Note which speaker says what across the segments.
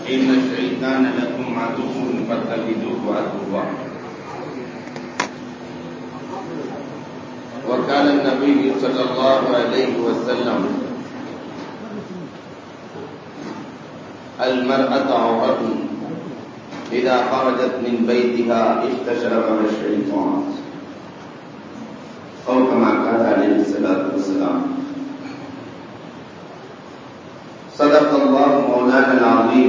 Speaker 1: إن الشيطان لكم عدو فاتخذوه عدوا وقال النبي صلى الله عليه وسلم المرأة عورة إذا خرجت من بيتها استشرفها الشيطان أو كما قال عليه الصلاة والسلام صدق الله مولانا العظيم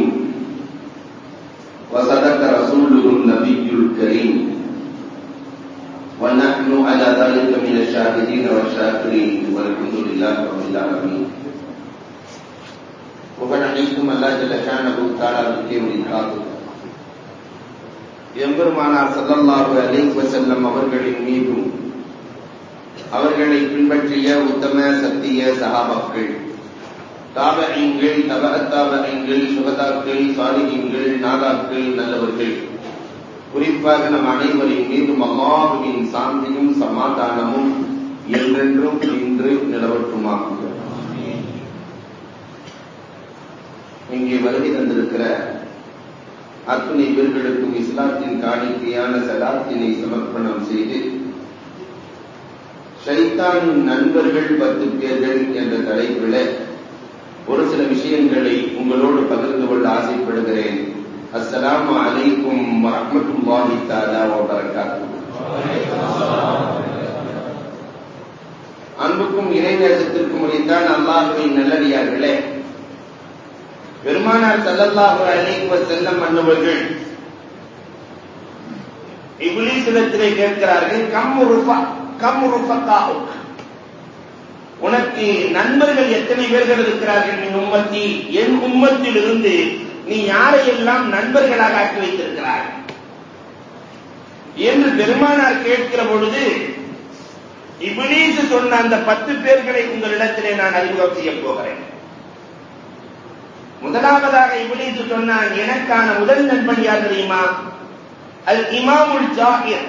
Speaker 1: وصدق رسوله النبي الكريم ونحن على ذلك من الشاهدين والشاكرين والحمد لله رب العالمين புகழ் அனைத்தும் அல்லா ஜல்லஷானபு தாலாவுக்கே உரித்தாது எம்பெருமானார் சல்லல்லாஹு அலைஹி வஸல்லம் அவர்களின் மீதும் அவர்களை பின்பற்றிய உத்தம சத்திய சகாபாக்கள் தாபகங்கள் தபகத்தாபகங்கள் சுகதாக்கள் சாலிகங்கள் நாதாக்கள் நல்லவர்கள் குறிப்பாக நம் அனைவரின் மீதும் அல்லாஹுவின் சாந்தியும் சமாதானமும் என்றென்றும் இன்று நிலவட்டுமாகும் இங்கே வருகை தந்திருக்கிற அத்துணை பேர்களுக்கும் இஸ்லாத்தின் காணிக்கையான சலாத்தினை சமர்ப்பணம் செய்து ஷைத்தானின் நண்பர்கள் பத்து பேர்கள் என்ற தலைப்பில் ஒரு சில விஷயங்களை உங்களோடு பகிர்ந்து கொள்ள ஆசைப்படுகிறேன் அஸ்ஸலாமு அலைக்கும் வரஹ்மத்துல்லாஹி தஆலா வ பரக்காத்துஹு அன்புக்கும் இறைநேசத்திற்கும் உரித்தான் அல்லாஹுவின் நல்லடியார்களே பெருமானார் ஸல்லல்லாஹு அலைஹி வஸல்லம் அன்னவர்கள் இப்லீஸிடத்திலே கேட்கிறார்கள் கம் ருஃபா கம் ருஃபத்தாஹு உனக்கு நண்பர்கள் எத்தனை பேர்கள் இருக்கிறார்கள் நீ உம்மத்தி என் உம்மத்தில் இருந்து நீ யாரையெல்லாம் நண்பர்களாக ஆக்கி வைத்திருக்கிறாய் என்று பெருமானார் கேட்கிற பொழுது இபிலீசு சொன்ன அந்த பத்து பேர்களை உங்களிடத்திலே நான் அறிமுகம் செய்ய போகிறேன் முதலாவதாக இபிலீசு சொன்னான் எனக்கான முதல் நண்பன் யார் தெரியுமா அல் இமாமுல் ஜாகிர்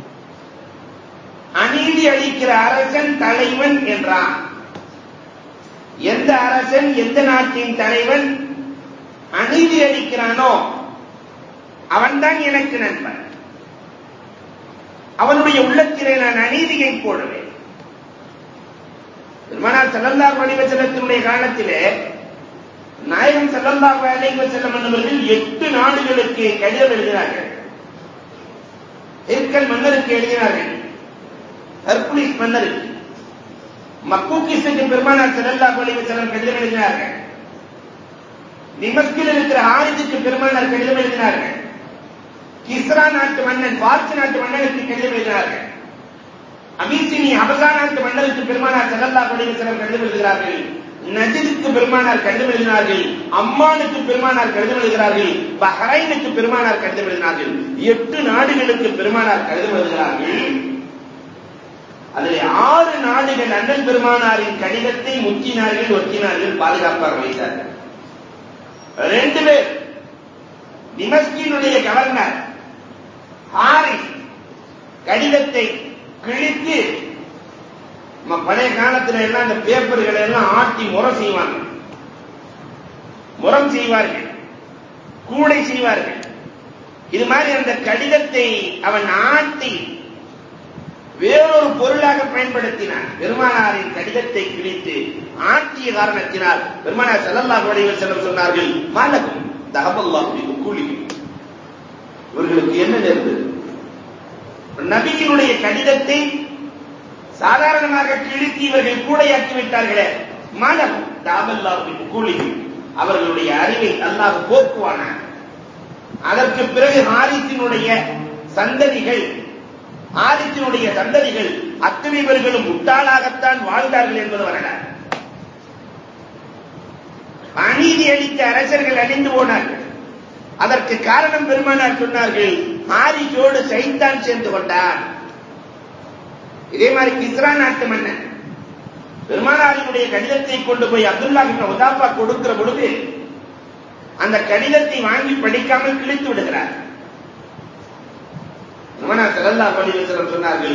Speaker 1: அநீதி அளிக்கிற அரசன் தலைவன் என்றான் எந்த அரசன் எந்த நாட்டின் தலைவன் அநீதி அளிக்கிறானோ அவன்தான் எனக்கு நண்பன் அவனுடைய உள்ளத்திலே நான் அநீதியை போடுவேன் பெருமானார் செல்லல்லாஹு அலைஹி செல்லத்தினுடைய காலத்திலே நாயகம் செல்லல்லாஹு அலைஹி செல்லம் என்பவர்கள் எட்டு நாடுகளுக்கு கடிதம் எழுதினார்கள் இருக்கல் மன்னருக்கு எழுதினார்கள் ஹெர்குலிஸ் மன்னருக்கு மக்கூக்கிஸுக்கு பெருமானார் செல்லல்லாஹு அலைஹி செல்லம் கடிதம் எழுதினார்கள் நிமஸ்கில் இருக்கிற ஆரிஜுக்கு பெருமானார் கடிதம் எழுதினார்கள் கிஸ்ரா நாட்டு மன்னன் பார்சி நாட்டு மன்னனுக்கு கடிதம் எழுதினார்கள் அபிசினி அபசா நாட்டு மன்னருக்கு பெருமானார் செல்லல்லா அலைஹி செல்லம் கடிதம் எழுதுகிறார்கள் நஜிதுக்கு பெருமானார் கடிதம் எழுதினார்கள் அம்மானுக்கு பெருமானார் கடிதம் எழுதுகிறார்கள் பஹ்ரைனுக்கு பெருமானார் கடிதம் எழுதினார்கள் எட்டு நாடுகளுக்கு பெருமானார் கடிதம் எழுதுகிறார்கள் அதில் ஆறு நாடுகள் அண்ணன் பெருமானாரின் கடிதத்தை முற்றினார்கள் ஒற்றினார்கள் பாதுகாப்பாக வைத்தார்கள் ரெண்டு பேர் நிமஸ்கினுடைய கவர்னர் ஹாரிஸ் கடிதத்தை கிழித்து நம்ம பழைய காலத்துல எல்லாம் அந்த பேப்பர்களை எல்லாம் ஆட்டி முறை செய்வாங்க முறம் செய்வார்கள் கூடை செய்வார்கள் இது மாதிரி அந்த கடிதத்தை அவன் ஆட்டி வேறொரு பொருளாக பயன்படுத்தினார் பெருமானாரின் கடிதத்தை கிழித்து ஆட்டிய காரணத்தினால் பெருமானார் செல்லல்லாஹு அலைஹி செல்லம் சொன்னார்கள் மாலகம் தகவல்லாஹு கூலி இவர்களுக்கு என்ன நேர்ந்தது நபியினுடைய கடிதத்தை சாதாரணமாக கிழித்து இவர்கள் கூடையாக்கி விட்டார்களே மாலகம் தாபல்லாஹு கூலி அவர்களுடைய அறிவை அல்லாஹ் போக்குவான அதற்கு பிறகு ஹாரிசினுடைய சந்ததிகள் ஆதித்தினுடைய சந்ததிகள் அத்தனை பேர்களும் முட்டாளாகத்தான் வாழ்ந்தார்கள் என்பது வரலாறு அநீதி அளித்த அரசர்கள் அழிந்து போனார்கள் அதற்கு காரணம் பெருமானார் சொன்னார்கள் ஆரிஜோடு சைத்தான் சேர்ந்து கொண்டார் இதே மாதிரி கிஸ்ரா நாட்டு மன்னன் பெருமானாரினுடைய கடிதத்தை கொண்டு போய் அப்துல்லா உதாப்பா கொடுக்கிற பொழுது அந்த கடிதத்தை வாங்கி படிக்காமல் கிழித்து விடுகிறார் பெருமானார் ஸல்லல்லாஹு அலைஹி வஸல்லம் சொன்னார்கள்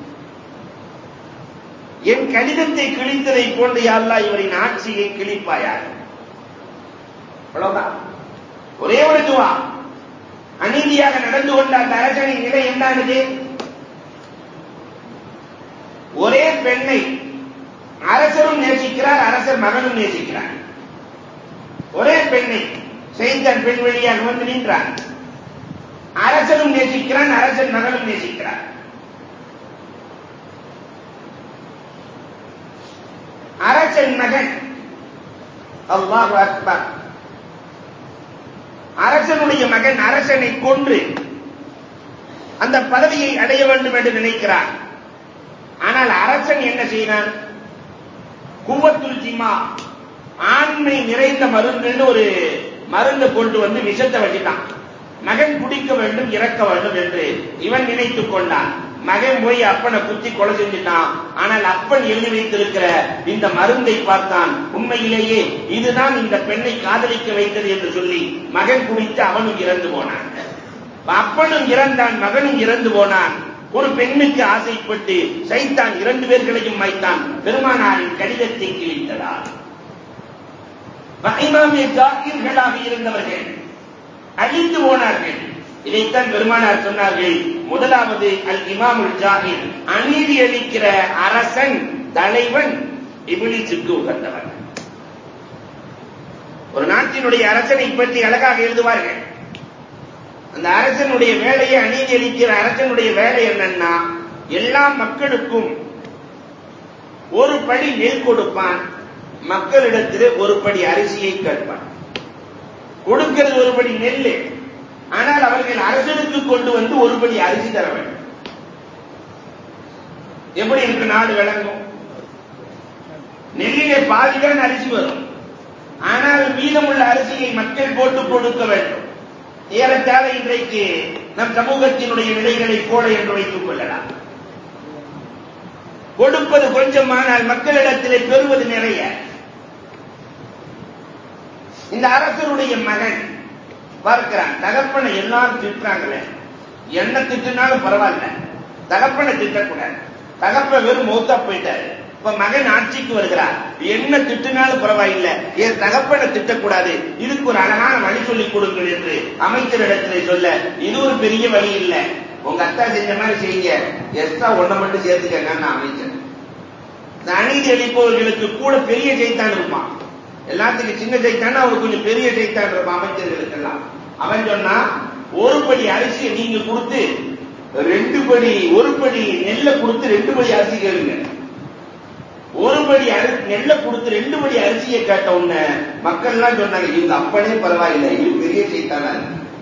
Speaker 1: என் கடிதத்தை கிழித்ததை போன்று யா அல்லாஹ் இவரின் ஆட்சியை கிழிப்பாயாக அவ்வளவுதான் ஒரே ஒரு துவா அநீதியாக நடந்து கொண்ட அந்த அரசனின் நிலை என்னானது ஒரே பெண்ணை அரசரும் நேசிக்கிறார் அரசர் மகனும் நேசிக்கிறார் ஒரே பெண்ணை செய்தான் பெண் வழியாக வந்து நின்றார் அரசனும் நேசிக்கிறான் அரசன் மகனும் நேசிக்கிறார் அரசன் மகன் அல்லாஹ் அக்பர் அரசனுடைய மகன் அரசனை கொன்று அந்த பதவியை அடைய வேண்டும் என்று நினைக்கிறார் ஆனால் அரசன் என்ன செய்கிறான் குவத்துல் ஜிமா ஆண்மை நிறைந்த மருந்துன்னு ஒரு மருந்து கொண்டு வந்து விஷத்தை வச்சுட்டான் மகன் குடிக்க வேண்டும் இறக்க வேண்டும் என்று இவன் நினைத்துக் கொண்டான் மகன் போய் அப்பனை குத்தி கொலை செஞ்சுட்டான் ஆனால் அப்பன் எழுதி வைத்திருக்கிற இந்த மருந்தை பார்த்தான் உண்மையிலேயே இதுதான் இந்த பெண்ணை காதலிக்க வைத்தது என்று சொல்லி மகன் குடித்து அவனும் இறந்து போனான் அப்பனும் இறந்தான் மகனும் இறந்து போனான் ஒரு பெண்ணுக்கு ஆசைப்பட்டு சைத்தான் இரண்டு பேர்களையும் வைத்தான் பெருமானாரின் கடிதத்தை கிழித்ததால் இமாமே ஜாகிர்களாக இருந்தவர்கள் அழிந்து போனார்கள் இதைத்தான் பெருமானார் சொன்னார்கள் முதலாவது அல் இமாமுல் ஜாகிர் அநீதி அளிக்கிற அரசன் தலைவன் இபிலிசுக்கு உகந்தவன் ஒரு நாட்டினுடைய அரசனை பற்றி அழகாக எழுதுவார்கள் அந்த அரசனுடைய வேலையை அநீதி அளிக்கிற அரசனுடைய வேலை என்னன்னா எல்லா மக்களுக்கும் ஒரு படி நெல் கொடுப்பான் மக்களிடத்தில் ஒரு படி அரிசியை கேட்பான் கொடுக்கிறது ஒரு படி நெல் ஆனால் அவர்கள் அரசனுக்கு கொண்டு வந்து ஒரு படி அரிசி தர வேண்டும் எப்படி இருக்கு நாடு விளங்கும் நெல்லிலே பாதிதான் அரிசி வரும் ஆனால் மீதமுள்ள அரிசியை மக்கள் போட்டு கொடுக்க வேண்டும் ஏறத்தாழ இன்றைக்கு நம் சமூகத்தினுடைய நிலைகளை போல என்று வைத்துக் கொள்ளலாம் கொடுப்பது கொஞ்சமானால் மக்களிடத்திலே பெறுவது நிறைய இந்த அரசருடைய மகன் பார்க்கிறான் தகப்பனை எல்லாரும் திட்டுறாங்களே என்ன திட்டுனாலும் பரவாயில்ல தகப்பனை திட்டக்கூடாது தகப்ப வெறும் மௌத்தா போயிட்டாரு இப்ப மகன் ஆட்சிக்கு வருகிறார் என்ன திட்டினாலும் பரவாயில்லை என் தகப்பனை திட்டக்கூடாது இதுக்கு ஒரு அழகான வழி சொல்லிக் கொடுங்கள் என்று அமைச்சரிடத்திலே சொல்ல இது ஒரு பெரிய வழி இல்ல உங்க அத்தா செஞ்ச மாதிரி செய்யுங்க எக்ஸ்ட்ரா ஒன்றை மட்டும் சேர்த்துக்கங்கன்னு அமைச்சர் இந்த அநீதி அளிப்பவர்களுக்கு கூட பெரிய செய்தான் இருப்பான் எல்லாத்துக்கும் சின்ன செய்தான் அவருக்கு கொஞ்சம் பெரிய செய்தான் இருப்பான் அமைச்சர்களுக்கெல்லாம் அவன் சொன்னா ஒரு படி அரிசியை நீங்க கொடுத்து ரெண்டு படி ஒரு படி நெல்லை கொடுத்து ரெண்டு படி அரிசி கேளுங்க ஒரு படி அரி நெல்லை கொடுத்து ரெண்டு படி அரிசியை கேட்ட உடனே மக்கள் எல்லாம் சொன்னாங்க இவங்க அப்பனே பரவாயில்லை இது பெரிய செய்தானா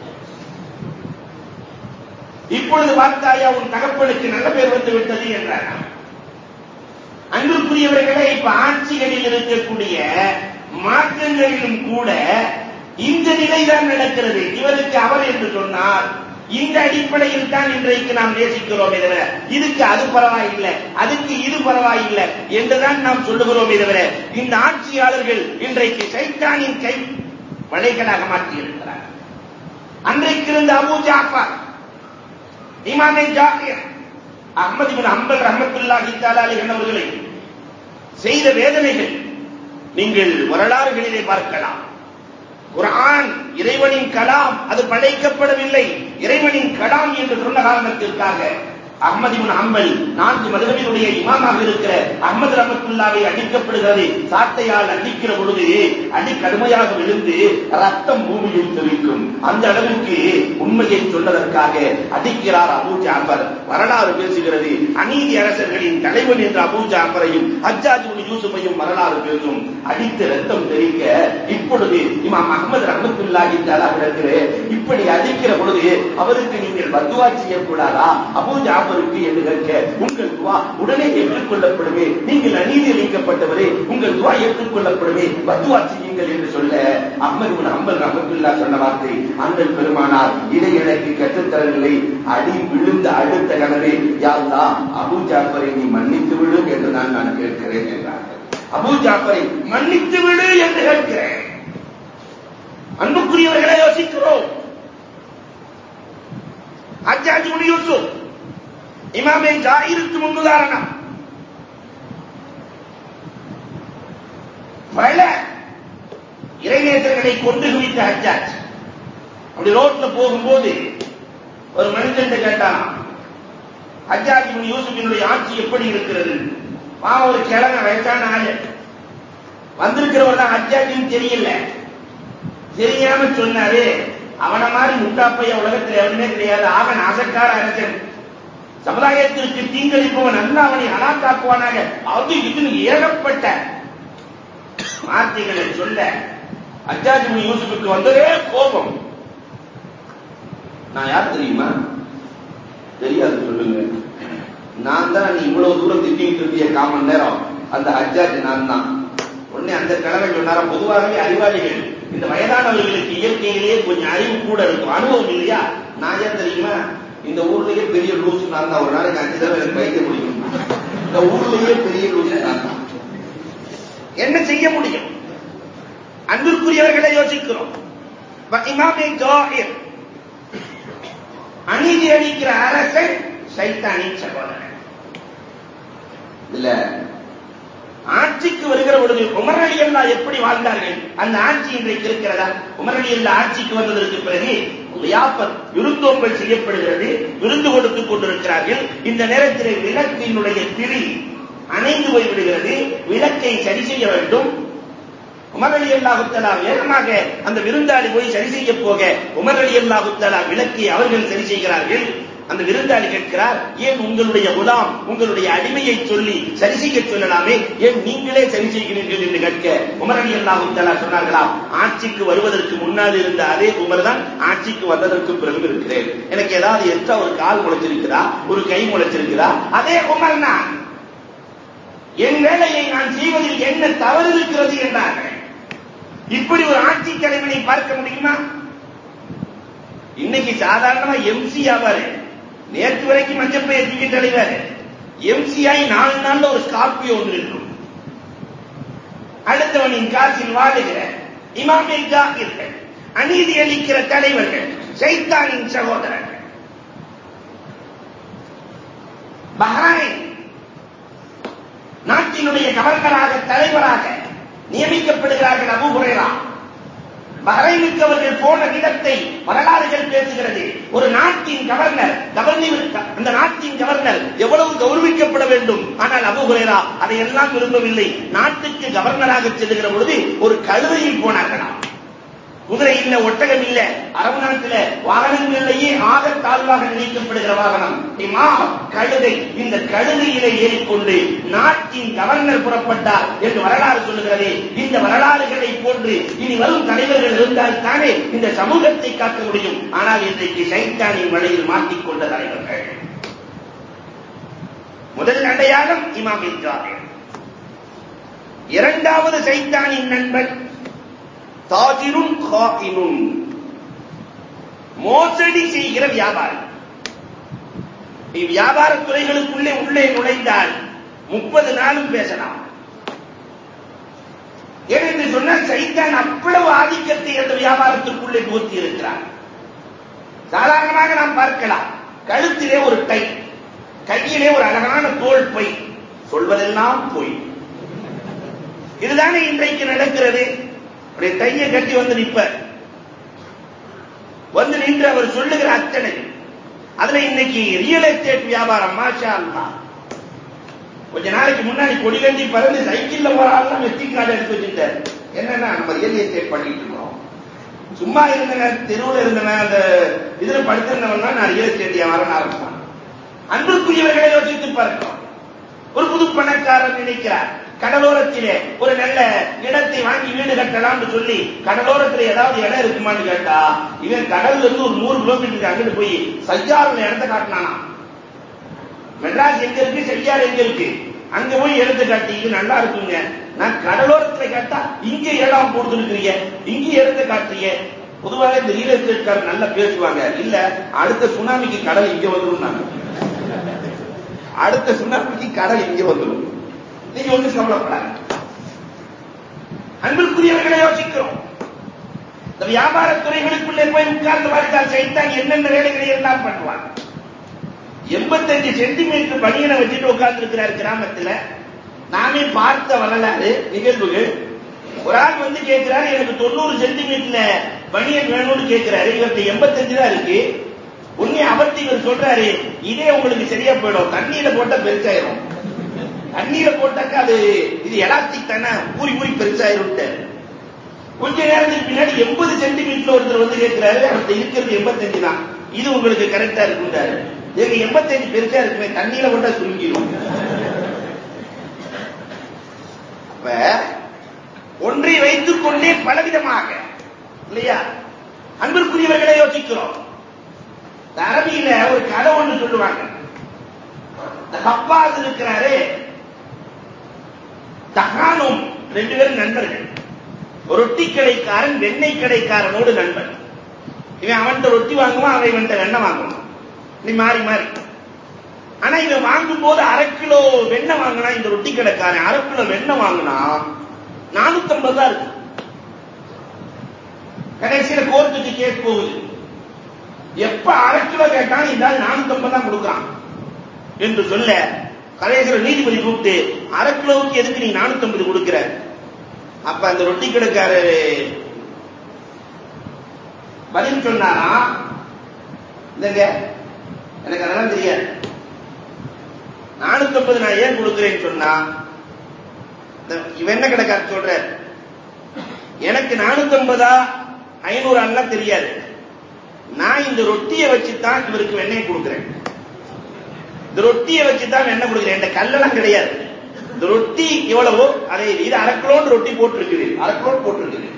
Speaker 1: இப்பொழுது பார்த்தாயா உன் தகப்பனுக்கு நல்ல பேர் வந்து விட்டது என்றார் அன்புக்குரியவர்களே இப்ப ஆட்சிகளில் இருக்கக்கூடிய மாற்றங்களிலும் கூட இந்த நிலைதான் நடக்கிறது இவருக்கு அவர் என்று சொன்னார் இந்த அடிப்படையில் தான் இன்றைக்கு நாம் நேசிக்கிறோமே தவிர இதுக்கு அது பரவாயில்லை அதுக்கு இது பரவாயில்லை என்றுதான் நாம் சொல்லுகிறோமே தவிர இந்த ஆட்சியாளர்கள் இன்றைக்கு சைத்தானின் கை வலைகளாக மாற்றியிருக்கிறார் அன்றைக்கு இருந்த அபு ஜாஃபர் இமாமே ஜாகிர் அஹ்மது பின் அம்பல் ரஹமத்துல்லாஹி தஆலா என்பவர்களை செய்த வேதனைகள் நீங்கள் வரலாறுகளிலே பார்க்கலாம் குர்ஆன் இறைவனின் கலாம் அது படைக்கப்படவில்லை இறைவனின் கலாம் என்று சொன்ன காரணத்திற்காக அஹ்மது இப்னு ஹம்பல் நான்கு மதுரவினுடைய இமாமாக இருக்கிற அஹ்மது ரஹமத்துல்லாவை அடிக்கப்படுகிறது சாட்டையால் அடிக்கிற பொழுது அடி கடுமையாக விழுந்து ரத்தம் பூமியில் தெரிக்கும் அந்த அளவுக்கு உண்மையை சொன்னதற்காக அடிக்கிறார் அபூ ஜாஃபர் வரலாறு பேசுகிறது அநீதி அரசர்களின் தலைவன் என்ற அபூ ஜாஃபரையும் ஹஜ்ஜாஜ் இப்னு யூசுஃபையும் வரலாறு பேசும் அடித்து ரத்தம் தெரிக்க இப்பொழுது இமாம் அஹ்மது ரஹமத்துல்லாஹி தஆலாவிடத்திலே இப்படி அடிக்கிற பொழுது அவருக்கு நீங்கள் பத்துவா செய்யக்கூடாதா அபூ ஜாஃபருக்கு என்று கேட்க உங்கள் துவா உடனே ஏற்றுக்கொள்ளப்படுமே நீங்கள் அநீதி அளிக்கப்பட்டவரே உங்கள் துவா ஏற்றுக்கொள்ளப்படுமே பத்துவா செய்யுங்கள் என்று சொல்ல அஹ்மது பின் அம்பல் ரஹமத்துல்லா சொன்ன வார்த்தை அண்ணல் பெருமானார் இதை எனக்கு கற்றுத்தரவில்லை அடி விழுந்த அடுத்த கனவே யாருந்தா அபூ ஜாஃபரை நீ மன்னித்து விடு என்று நான் நான் கேட்கிறேன் என்றார்கள் அபூ ஜாஃபரை மன்னித்து விடு என்று கேட்கிறேன் அன்புக்குரியவர்களை யோசிக்கிறோம் ஹஜ்ஜாஜ் இப்னு யூசுப் இமாமே ஜாயிருக்கு முன்னுதாரணம் பல இறைநேசர்களை கொண்டு குவித்த ஹஜ்ஜாஜ் அப்படி ரோட்ல போகும்போது ஒரு மனிதன் கேட்டான் ஹஜ்ஜாஜ் இப்னு யூசுஃபினுடைய ஆட்சி எப்படி இருக்கிறது வா ஒரு கிழமை வயசான ஆளு வந்திருக்கிறவர் தான் ஹஜ்ஜாஜின்னு தெரியல தெரியாம சொன்னாரு அவன மாதிரி முட்டாப்பைய உலகத்தில் எவருமே கிடையாது ஆக நாசக்கார அரசன் சமுதாயத்திற்கு தீங்களிப்பவன் நல்லா அவனை அனாக்காக்குவானாக அது இதுன்னு ஏகப்பட்ட வார்த்தைகளை சொல்ல ஹஜ்ஜாஜ் இப்னு யூசுஃபுக்கு வந்ததே கோபம் நான் யார் தெரியுமா தெரியாது சொல்லுங்க நான் தான் நீ இவ்வளவு தூரம் திட்டிட்டு இருந்திய காமன் நேரம் அந்த ஹஜ்ஜாஜ் நான் தான் உடனே அந்த கிழமை சொன்னார பொதுவாகவே அறிவாளிகள் இந்த வயதானவர்களுக்கு இயற்கையிலேயே கொஞ்சம் அறிவு கூட இருக்கும் அனுபவம் இல்லையா நான் ஏன் தெரியுமா இந்த ஊர்லயே பெரிய லூசு நான் தான் ஒரு நாளைக்கு அஞ்சு தடவை எனக்கு வைக்க முடியும் இந்த ஊர்லயே பெரிய லூசு நான் தான் என்ன செய்ய முடியும் அன்பிற்குரியவர்களை யோசிக்கிறோம் இமாமே ஜாஹிர் அநீதி அளிக்கிற அரசன் சைத்தானின் சகோதரன் இல்ல ஆட்சிக்கு வருகிற பொழுது உமர் அலி அல்லா எப்படி வாழ்ந்தார்கள் அந்த ஆட்சி இன்றைக்கு இருக்கிறதா உமர் அலி அல்லா ஆட்சிக்கு வந்ததற்கு பிறகு வியாபர் விருந்தோம்பல் செய்யப்படுகிறது விருந்து கொடுத்துக் கொண்டிருக்கிறார்கள் இந்த நேரத்தில் விளக்கினுடைய திரி அணைந்து போய்விடுகிறது விளக்கை சரி செய்ய வேண்டும் உமர் அலி அல்லாஹுத்தலா வேகமாக அந்த விருந்தாளி போய் சரி செய்ய போக உமர் அலி அல்லாஹுத்தலா விளக்கை அவர்கள் சரி செய்கிறார்கள் அந்த விருந்தாளி கேட்கிறார் ஏன் உங்களுடைய குலாம் உங்களுடைய அடிமையை சொல்லி சரி செய்ய சொல்லலாமே ஏன் நீங்களே சரி செய்கிறீர்கள் என்று கேட்க உமர் அலி அல்லாஹுத்தலா சொன்னார்களாம் ஆட்சிக்கு வருவதற்கு முன்னால் இருந்த அதே உமர் தான் ஆட்சிக்கு வந்ததற்கு பிறகு இருக்கிறேன் எனக்கு ஏதாவது எக்ஸ்ட்ரா ஒரு கால் முளைச்சிருக்குதா ஒரு கை முளைச்சிருக்குதா அதே உமர் நான் என் வேலையை நான் செய்வதில் என்ன தவறு இருக்கிறது என்றார்கள் இப்படி ஒரு ஆட்சி தலைவனை பார்க்க முடியுமா இன்னைக்கு சாதாரணமா எம்சி ஆவாரு நேற்று வரைக்கும் மஞ்சப்பை எத்திக்க தலைவர் எம்சிஐ நாலு நாள்ல ஒரு ஸ்கார்பியோ ஒன்று இருக்கும் அடுத்தவனின் காசில் வாழுகிற இமாமே ஜாகிர்கள் அநீதி அளிக்கிற தலைவர்கள் சைத்தானின் சகோதரர்கள் பஹ்ரைன் நாட்டினுடைய கவர்னராக தலைவராக நியமிக்கப்படுகிறார்கள் அபு ஹுரேரா பஹ்ரைனுக்கு அவர்கள் போன இடத்தை வரலாறுகள் பேசுகிறது ஒரு நாட்டின் கவர்னர் கவர்னர் அந்த நாட்டின் கவர்னர் எவ்வளவு கௌரவிக்கப்பட வேண்டும் ஆனால் அபு ஹுரேரா அதையெல்லாம் விரும்பவில்லை நாட்டுக்கு கவர்னராக செல்லுகிற பொழுது ஒரு கழுதையில் போனார்களாம் குதிரை இல்ல ஒட்டகம் இல்ல அரபு நாட்டில வாகனங்களிலேயே ஆக தாழ்வாக நினைக்கப்படுகிற வாகனம் இமா கழுதை இந்த கழுதையிலே ஏறிக்கொண்டு நாட்டின் கவர்னர் புறப்பட்டார் என்று வரலாறு சொல்லுகிறது இந்த வரலாறுகளை போன்று இனி வரும் தலைவர்கள் இருந்தால் தானே இந்த சமூகத்தை காக்க முடியும் ஆனால் இன்றைக்கு சைத்தானின் வழியில் மாட்டிக்கொண்ட தலைவர்கள் முதல் அடையாளம் இமாம் இஸ்ராயல் இரண்டாவது சைத்தானின் நண்பன் தாஜிரும் காயினும் மோசடி செய்கிற வியாபாரி நீ வியாபார துறைகளுக்குள்ளே உள்ளே நுழைந்தால் முப்பது நாளும் பேசலாம் ஏனென்று சொன்னால் சைத்தான் அவ்வளவு ஆதிக்கத்தை அந்த வியாபாரத்திற்குள்ளே புகுத்தி இருக்கிறார் சாதாரணமாக நாம் பார்க்கலாம் கழுத்திலே ஒரு டை கையிலே ஒரு அழகான தோல் பை சொல்வதெல்லாம் பொய் இதுதானே இன்றைக்கு நடக்கிறது அப்படியே டையை கட்டி வந்து நிற்ப வந்து நின்று அவர் சொல்லுகிற அத்தனை அதுல இன்னைக்கு ரியல் எஸ்டேட் வியாபாரம் மாஷா அல்லா கொஞ்ச நாளைக்கு முன்னாடி கொடி கண்டி பறந்து சைக்கிள்ல போற ஆள்லாம் வெற்றி கார்டு எடுத்து வச்சுட்டார் என்னன்னா நம்ம ரியல் எஸ்டேட் பண்ணிட்டு இருக்கோம் சும்மா இருந்தவன் தெருவில் இருந்தவன் அந்த இதுல படுத்திருந்தவன் தான் நான் ரியல் எஸ்டேட் வியாபாரம் ஆரம்பிச்சான் அன்புக்குரியவர்களை யோசித்து பார்க்கிறோம் ஒரு புது பணக்காரன் நினைக்கிறார் கடலோரத்திலே ஒரு நல்ல இடத்தை வாங்கி வீடு கட்டலாம்னு சொல்லி கடலோரத்தில் ஏதாவது இடம் இருக்குமான்னு கேட்டா இவன் கடல்ல இருந்து ஒரு நூறு கிலோமீட்டருக்கு அங்கிட்டு போய் சையாறுல இடத்தை காட்டினானா மெட்ராஸ் எங்க இருக்கு செய்யாறு எங்க இருக்கு அங்க போய் எடுத்து காட்டி இது நல்லா இருக்குங்க நான் கடலோரத்துல கேட்டா இங்க இடம் கொடுத்துருக்கிறீங்க இங்க இடத்தை காட்டுறீங்க பொதுவாக இந்த ரியல் எஸ்டேட்காரர் நல்லா பேசுவாங்க இல்ல அடுத்த சுனாமிக்கு கடல் இங்க வந்துடும் அடுத்த சுனாமிக்கு கடல் இங்க வந்துடும் நீங்க ஒண்ணு கவலைப்படாது அன்பிற்குரியவர்களை யோசிக்கிறோம் இந்த வியாபார துறைகளுக்குள்ளே போய் உட்கார்ந்து பார்த்தால் சைத்தான் என்னென்ன வேலைகளை எல்லாம் பண்ணுவான் எண்பத்தஞ்சு சென்டிமீட்டர் பனியனை வச்சுட்டு உட்கார்ந்து இருக்கிறார் கிராமத்துல நாமே பார்த்த வரலாறு நிகழ்வுகள் ஒரு ஆள் வந்து கேட்கிறார் எனக்கு தொண்ணூறு சென்டிமீட்டர்ல பனியன் வேணும்னு கேட்கிறாரு இவர்கிட்ட எண்பத்தஞ்சு தான் இருக்கு உடனே அவர்கிட்ட இவர் சொல்றாரு இதே உங்களுக்கு சரியா போயிடும் தண்ணீர போட்டா பெருசாயிரும் தண்ணீர போட்டாக்கா அது இது எலாஸ்டிக் தானே ஊறி ஊறி பெருசாயிரும் கொஞ்ச நேரத்துக்கு பின்னாடி எண்பது சென்டிமீட்டர் ஒருத்தர் வந்து கேட்கிறாரு அவர்கிட்ட இருக்கிறது எண்பத்தஞ்சு தான் இது உங்களுக்கு கரெக்டா இருக்குன்றாரு எங்க எண்பத்தஞ்சு பெருசா இருக்குமே தண்ணீர போட்டா சுருங்கிடும் அப்ப ஒன்றை வைத்துக் கொண்டே பலவிதமாக இல்லையா அன்பிற்குரியவர்களை யோசிக்கிறோம் இந்த அரபியில ஒரு கதை ஒன்று சொல்லுவாங்க இந்த ஹப்பாஸ் இருக்கிறாரு தகானும் ரெண்டு பேரும் நண்பர்கள் ஒரு ரொட்டி கடைக்காரன் வெண்ணெய் கடைக்காரனோடு நண்பன் இவன் அவன்கிட்ட ரொட்டி வாங்குவான் அவன் இவன்கிட்ட வெண்ணெய் வாங்குவான் நீ மாறி மாறி ஆனா இவன் வாங்கும் போது அரை கிலோ வெண்ணெய் வாங்கினா இந்த ரொட்டி கடைக்காரன் அரை கிலோ வெண்ணெய் வாங்கினா நானூத்தி ஐம்பது தான் இருக்கு கடைசியில கோர்ட்டுக்கு கேஸ் போகுது எப்ப அரை கிலோ கேட்டான் இந்த நானூத்தி ஐம்பது தான் கொடுக்குறான் என்று சொல்ல கடைசியில நீதிபதி கூப்பிட்டு அரை கிலோவுக்கு எதுக்கு நீ நானூத்தி ஐம்பது கொடுக்கிற அப்ப அந்த ரொட்டி கடைக்காரரு பதில் சொன்னாரா இல்லைங்க எனக்கு அதெல்லாம் தெரியாது நானூத்தி ஐம்பது நான் ஏன் கொடுக்கிறேன்னு சொன்னா இவன் என்ன கடைக்காரர் சொல்ற எனக்கு நானூத்தி ஐம்பதா ஐநூறு எல்லாம் தெரியாது நான் இந்த ரொட்டியை வச்சுதான் இவருக்கு வெண்ணெய் கொடுக்கிறேன் இந்த ரொட்டியை வச்சுதான் வெண்ணெய் கொடுக்கிறேன் இந்த கல்லெல்லாம் கிடையாது இந்த ரொட்டி எவ்வளவோ அதே இது அரை கிலோன்னு ரொட்டி போட்டிருக்குது அரை கிலோ போட்டிருக்குது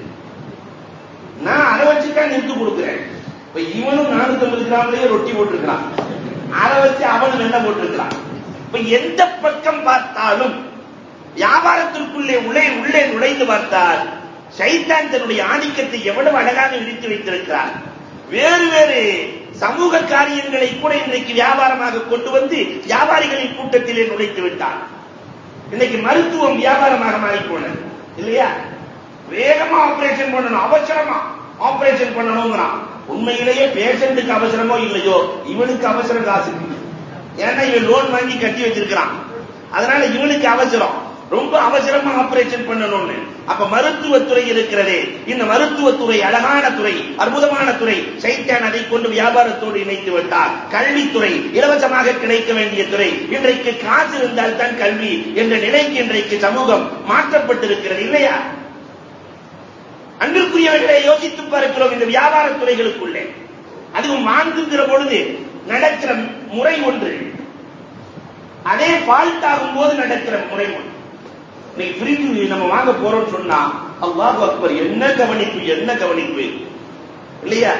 Speaker 1: நான் அதை வச்சுதான் நிறுத்து கொடுக்கிறேன் இப்ப இவனும் நானூத்தி ஐம்பது கிராம்லயே ரொட்டி போட்டிருக்கிறான் அதை வச்சு அவனும் வெண்ணெய் போட்டிருக்கிறான் இப்ப எந்த பக்கம் பார்த்தாலும் வியாபாரத்திற்குள்ளே உள்ளே உள்ளே நுழைந்து பார்த்தால் சைத்தான் தன்னுடைய ஆதிக்கத்தை எவ்வளவு அழகாக விரித்து வைத்திருக்கிறார் வேறு வேறு சமூக காரியங்களை கூட இன்றைக்கு வியாபாரமாக கொண்டு வந்து வியாபாரிகளின் கூட்டத்திலே நுழைத்து விட்டார் இன்னைக்கு மருத்துவம் வியாபாரமாக மாறி போனது இல்லையா வேகமா ஆபரேஷன் பண்ணணும் அவசரமா ஆபரேஷன் பண்ணணுங்கிறான் உண்மையிலேயே பேஷண்ட்டுக்கு அவசரமோ இல்லையோ இவனுக்கு அவசரம் காசு ஏன்னா இவன் லோன் வாங்கி கட்டி வச்சிருக்கிறான் அதனால இவனுக்கு அவசரம் ரொம்ப அவசரமா ஆபரேஷன் பண்ணணும்னு அப்ப மருத்துவத்துறை இருக்கிறதே இந்த மருத்துவத்துறை அழகான துறை அற்புதமான துறை சைத்தான் அதை கொண்டு வியாபாரத்தோடு இணைத்து விட்டார் கல்வித்துறை இலவசமாக கிடைக்க வேண்டிய துறை இன்றைக்கு காசு இருந்தால் தான் கல்வி என்ற நிலைக்கு இன்றைக்கு சமூகம் மாற்றப்பட்டிருக்கிறது இல்லையா அன்பிற்குரியவர்களை யோசித்து பார்க்கிறோம் இந்த வியாபார துறைகளுக்குள்ளே அதுவும் வாங்குகிற பொழுது நடக்கிற முறை ஒன்று அதே ஃபால்ட் ஆகும் போது நடக்கிற முறை ஒன்று இன்னைக்கு ஃப்ரிட்ஜ் நம்ம வாங்க போறோம்னு சொன்னா அல்லாஹ் அக்பர் என்ன கவனிப்பு என்ன கவனிப்பு இல்லையா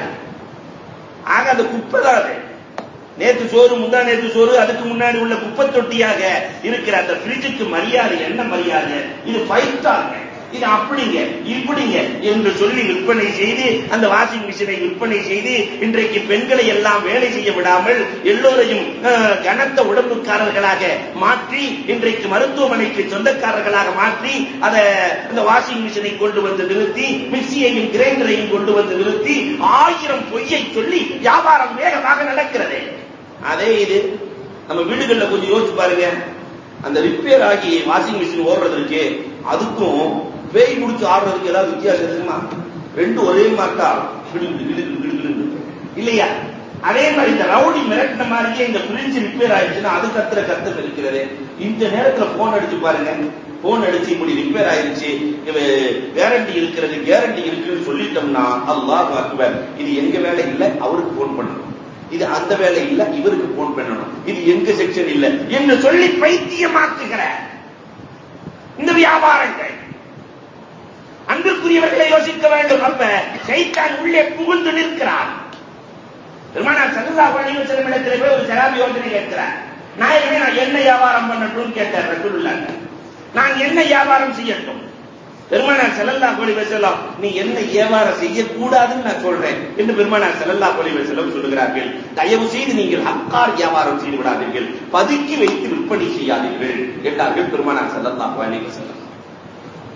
Speaker 1: ஆக அந்த குப்பை தான் அது நேற்று சோறு முந்தா நேற்று சோறு அதுக்கு முன்னாடி உள்ள குப்பை தொட்டியாக இருக்கிற அந்த ஃப்ரிட்ஜுக்கு மரியாதை என்ன மரியாதை இது ஃபைவ் ஸ்டார்ங்க இது அப்படிங்க இப்படிங்க என்று சொல்லி விற்பனை செய்து அந்த வாஷிங் மிஷினை விற்பனை செய்து இன்றைக்கு பெண்களை எல்லாம் வேலை செய்ய விடாமல் எல்லோரையும் அஹ், கனத்த உடம்புக்காரர்களாக மாற்றி இன்றைக்கு மருத்துவமனைக்கு சொந்தக்காரர்களாக மாற்றி அத அந்த வாஷிங் மிஷினை கொண்டு வந்து நிறுத்தி மிக்சியையும் கிரைண்டரையும் கொண்டு வந்து நிறுத்தி ஆயிரம் பொய்யை சொல்லி வியாபாரம் வேகமாக நடக்கிறது அதே இது நம்ம வீடுகள்ல கொஞ்சம் யோசிச்சு பாருங்க அந்த ரிப்பேர் ஆகி வாஷிங் மிஷின் ஓடுறதுக்கு அதுக்கும் பேய் முடிச்சு ஆடுறதுக்கு ஏதாவது வித்தியாசம் இருக்குமா ரெண்டும் ஒரே மாட்டா கிடுங்கு கிடுங்கு கிடுங்கு இல்லையா அதே மாதிரி இந்த ரவுடி மிரட்டின மாதிரியே இந்த பிரிட்ஜ் ரிப்பேர் ஆயிடுச்சுன்னா அது கத்துற கத்தம் இருக்கிறது இந்த நேரத்துல போன் அடிச்சு பாருங்க போன் அடிச்சு இப்படி ரிப்பேர் ஆயிருச்சு கேரண்டி இருக்கிறது கேரண்டி இருக்குன்னு சொல்லிட்டோம்னா அல்லாஹ் அக்பர் இது எங்க வேலை இல்ல அவருக்கு போன் பண்ணணும் இது அந்த வேலை இல்ல இவருக்கு போன் பண்ணணும் இது எங்க செக்ஷன் இல்ல என்று சொல்லி பைத்தியமாக்குகிற இந்த வியாபாரங்கள் அன்பிற்குரியவர்களை யோசிக்க வேண்டும் அப்ப சைத்தான் உள்ளே புகுந்து நிற்கிறார் பெருமானார் சல்லல்லாஹு அலைஹி வஸல்லம் இடத்திலே போய் ஒரு சராபி யோசனை கேட்கிறார் நாயகமே நான் என்ன வியாபாரம் பண்ணட்டும்னு கேட்டார் ரசூலுல்லாஹ் நான் என்ன வியாபாரம் செய்யட்டும் பெருமானார் ஸல்லல்லாஹு அலைஹி வஸல்லம் நீ என்ன வியாபாரம் செய்யக்கூடாதுன்னு நான் சொல்றேன் என்று பெருமானார் ஸல்லல்லாஹு அலைஹி வஸல்லம் சொல்லுகிறார்கள் தயவு செய்து நீங்கள் ஹக்கார் வியாபாரம் செய்து விடாதீர்கள் பதுக்கி வைத்து விற்பனை செய்யாதீர்கள் என்றார்கள் பெருமானார் ஸல்லல்லாஹு அலைஹி வஸல்லம்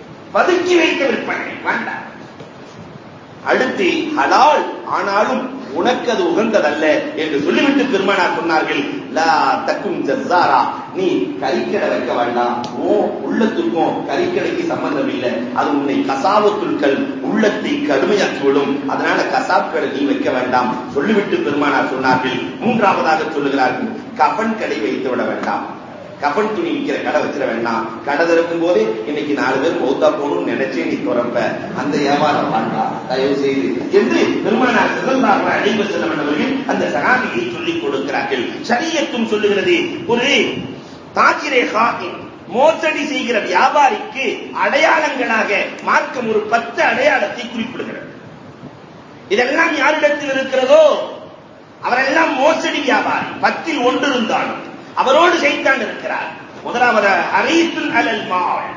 Speaker 1: பதுக்கி வைத்த விற்பனை வேண்டாம் அடுத்து ஹலால் ஆனாலும் உனக்கு அது உகந்ததல்ல என்று சொல்லிவிட்டு பெருமானார் சொன்னார்கள் லா தக்கும் ஜஸ்ஸாரா நீ கறிக்கடை வைக்க வேண்டாம் ஓ உள்ளத்துக்கும் கறிக்கடைக்கு சம்பந்தம் இல்லை அது உன்னை கசாவத்துள்கள் உள்ளத்தை கடுமையாக்கிவிடும் அதனால கசாப்களை நீ வைக்க வேண்டாம் சொல்லிவிட்டு பெருமானார் சொன்னார்கள் மூன்றாவதாக சொல்லுகிறார்கள் கபன் கடை வைத்து விட வேண்டாம் கபன் துணி விற்கிற கடை வச்சிட வேண்டாம் கடை திறக்கும் போதே இன்னைக்கு நாலு பேர் மௌத்தா போகணும்னு நினைச்சே நீ துறப்ப அந்த வியாபாரம் வேண்டாம் தயவு செய்து என்று பெருமானார் சிறந்தார்கள் அழைப்பு செல்ல வேண்டவர்கள் அந்த சகாபியை சொல்லிக் கொடுக்கிறார்கள் சரியத்தும் சொல்லுகிறது ஒரு தாஜிரே ஹாக்கின் மோசடி செய்கிற வியாபாரிக்கு அடையாளங்களாக மார்க்கம் ஒரு பத்து அடையாளத்தை குறிப்பிடுகிறது இதெல்லாம் யாரிடத்தில் இருக்கிறதோ அவரெல்லாம் மோசடி வியாபாரி பத்தில் ஒன்று இருந்தாலும் அவரோடு சைத்தான் இருக்கிறார் முதலாவது ஹரீசுல் அலல் மால்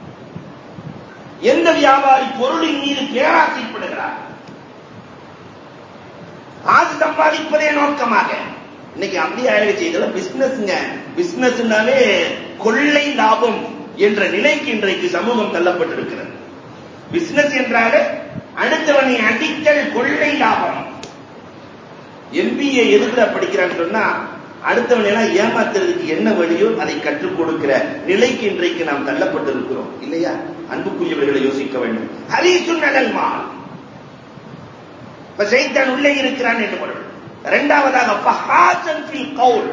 Speaker 1: எந்த வியாபாரி பொருளின் மீது பேராசைப்படுகிறார் காசு சம்பாதிப்பதே நோக்கமாக இன்னைக்கு அப்படி ஆயிடுச்சு இதெல்லாம் பிசினஸ்ங்க பிசினஸ்னாலே கொள்ளை லாபம் என்ற நிலைக்கு இன்றைக்கு சமூகம் தள்ளப்பட்டிருக்கிறது பிசினஸ் என்றாலே அடுத்தவனை அடித்தல் கொள்ளை லாபம் எம்பிஏ எதுக்குல படிக்கிறான்னு சொன்னா அடுத்தவன் எல்லாம் ஏமாத்துறதுக்கு என்ன வழியோ அதை கற்றுக் கொடுக்கிற நிலைக்கு இன்றைக்கு நாம் தள்ளப்பட்டிருக்கிறோம் இல்லையா அன்புக்குரியவர்களை யோசிக்க வேண்டும் ஹரிசு நலல்மால் இப்ப சைத்தான் உள்ளே இருக்கிறான் என்று பொருள் இரண்டாவதாக ஃபஹாசன் ஃபில் கவுல்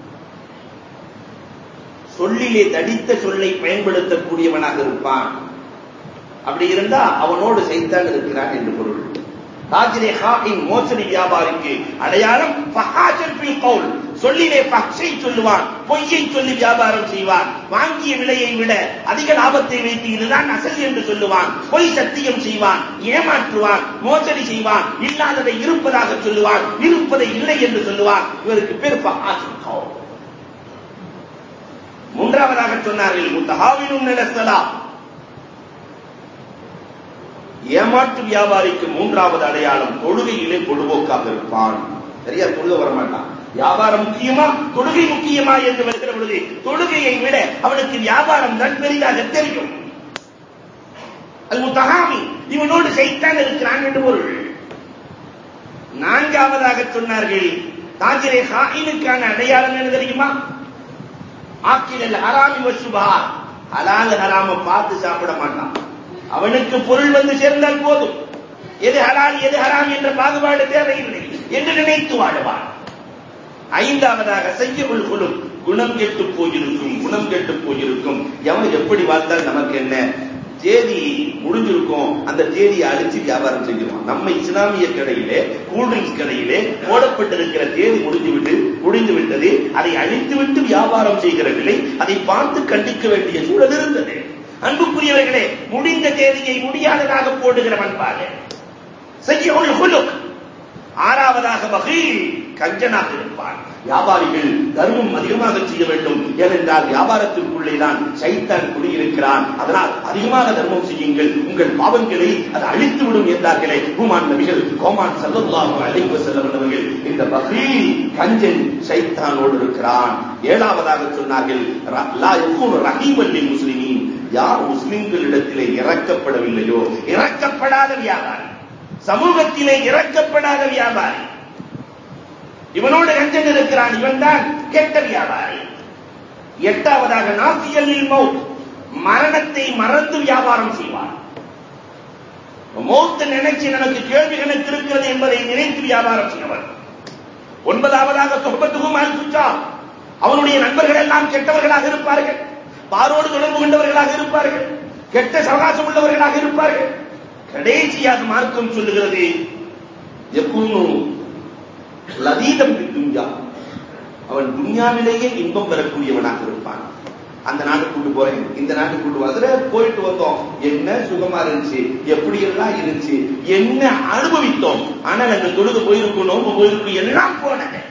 Speaker 1: சொல்லிலே தடித்த சொல்லை பயன்படுத்தக்கூடியவனாக இருப்பான் அப்படி இருந்தா அவனோடு சைத்தான் இருக்கிறான் என்று பொருள் தாஜிரே ஹாயின் மோசடி வியாபாரிக்கு அடையாளம் ஃபஹாசன் ஃபில் கவுல் சொல்லிலே பக்ஷை சொல்லுவான் பொய்யை சொல்லி வியாபாரம் செய்வான் வாங்கிய விலையை விட அதிக லாபத்தை வைத்து இதுதான் அசல் என்று சொல்லுவான் பொய் சத்தியம் செய்வான் ஏமாற்றுவான் மோசடி செய்வான் இல்லாததை இருப்பதாக சொல்லுவான் இருப்பதை இல்லை என்று சொல்லுவான் இவருக்கு பேர் ஃபஹாசன் கவுல் மூன்றாவதாக சொன்னார்கள் முத்தஹாவினும் நிலசலா ஏமாற்று வியாபாரிக்கு மூன்றாவது அடையாளம் தொழுகையிலே பொழுவோக்காக இருப்பான் சரியா தொழுக வரமாட்டான் வியாபாரம் முக்கியமா தொழுகை முக்கியமா என்று வருகிற பொழுது தொழுகையை விட அவனுக்கு வியாபாரம் தான் பெரிதாக தெரியும் அது முத்தகாமி இவனோடு சைத்தான் இருக்கிறான் என்று பொருள் நான்காவதாக சொன்னார்கள் தாஜிரே ஹாயினுக்கான அடையாளம் என்ன தெரியுமா ஆக்கிலல் ஹராமி வசுபா ஹலால் ஹராம பார்த்து சாப்பிட மாட்டான் அவனுக்கு பொருள் வந்து சேர்ந்தால் போதும் எது ஹலால் எது ஹராம் என்ற பாகுபாடு தேவையில்லை என்று நினைத்து வாழுவான் ஐந்தாவதாக செய்யவுள் குழும் குணம் கெட்டு போயிருக்கும் குணம் கெட்டு போயிருக்கும் எவன் எப்படி வாழ்ந்தால் நமக்கு என்ன தேதி முடிஞ்சிருக்கும் அந்த தேதியை அழிச்சு வியாபாரம் செஞ்சிருவான் நம்ம இஸ்லாமிய கடையிலே கூல்ட்ரிங்க்ஸ் கடையிலே போடப்பட்டிருக்கிற தேதி முடிந்து விட்டு முடிந்து விட்டது அதை அழித்து விட்டு வியாபாரம் செய்கிற நிலை அதை பார்த்து கண்டிக்க வேண்டிய சூழல் இருந்தது அன்புக்குரியவர்களே முடிந்த தேதியை முடியாததாக போடுகிற பண்பாக செய்யுள் குலுக் ஆறாவதாக வகையில் கஞ்சனாக இருப்பான் வியாபாரிகள் தர்மம் அதிகமாக செய்ய வேண்டும் ஏனென்றால் வியாபாரத்திற்குள்ளே தான் சைத்தான் குடியிருக்கிறான் அதனால் அதிகமாக தர்மம் செய்யுங்கள் உங்கள் பாவங்களை அது அழித்து விடும் என்றார்களே ஹூமான் நபிகள் கோமான் சல்லல்லாஹு அலைஹி வஸல்லம் இந்த பக்ரீல் கஞ்சன் சைத்தானோடு இருக்கிறான் ஏழாவதாக சொன்னார்கள் லா யகூனு ரஹீமன் லில் முஸ்லிமீன் யார் முஸ்லிம்களிடத்திலே இறக்கப்படவில்லையோ இறக்கப்படாத வியாபாரி சமூகத்திலே இறக்கப்படாத வியாபாரி இவனோடு கஞ்சன் இருக்கிறான் இவன் தான் கெட்ட வியாபாரி எட்டாவதாக நாசியலில் மௌத் மரணத்தை மறந்து வியாபாரம் செய்வார் மௌத்து நினைச்சு நமக்கு கேள்வி கணக்கு இருக்கிறது என்பதை நினைத்து வியாபாரம் செய்யவர் ஒன்பதாவதாக சொற்பத்துக்கும் அல்புச்சா அவனுடைய நண்பர்கள் எல்லாம் கெட்டவர்களாக இருப்பார்கள் பாரோடு தொடர்பு கொண்டவர்களாக இருப்பார்கள் கெட்ட சவகாசம் உள்ளவர்களாக இருப்பார்கள் கடைசியாக மார்க்கம் சொல்லுகிறது எப்பூனும் லதீதம் துன்யா அவன் துன்யாவிலேயே இன்பம் பெறக்கூடியவனாக இருப்பான் அந்த நாட்டுக்குண்டு போறேன் இந்த நாட்டுக்குண்டு அதுல போயிட்டு வந்தோம் என்ன சுகமா இருந்துச்சு எப்படி எல்லாம் இருந்துச்சு என்ன அனுபவித்தோம் ஆனால் அங்க தொழுது போயிருக்கும் நோம்பு போயிருக்கும் எல்லாம் போனது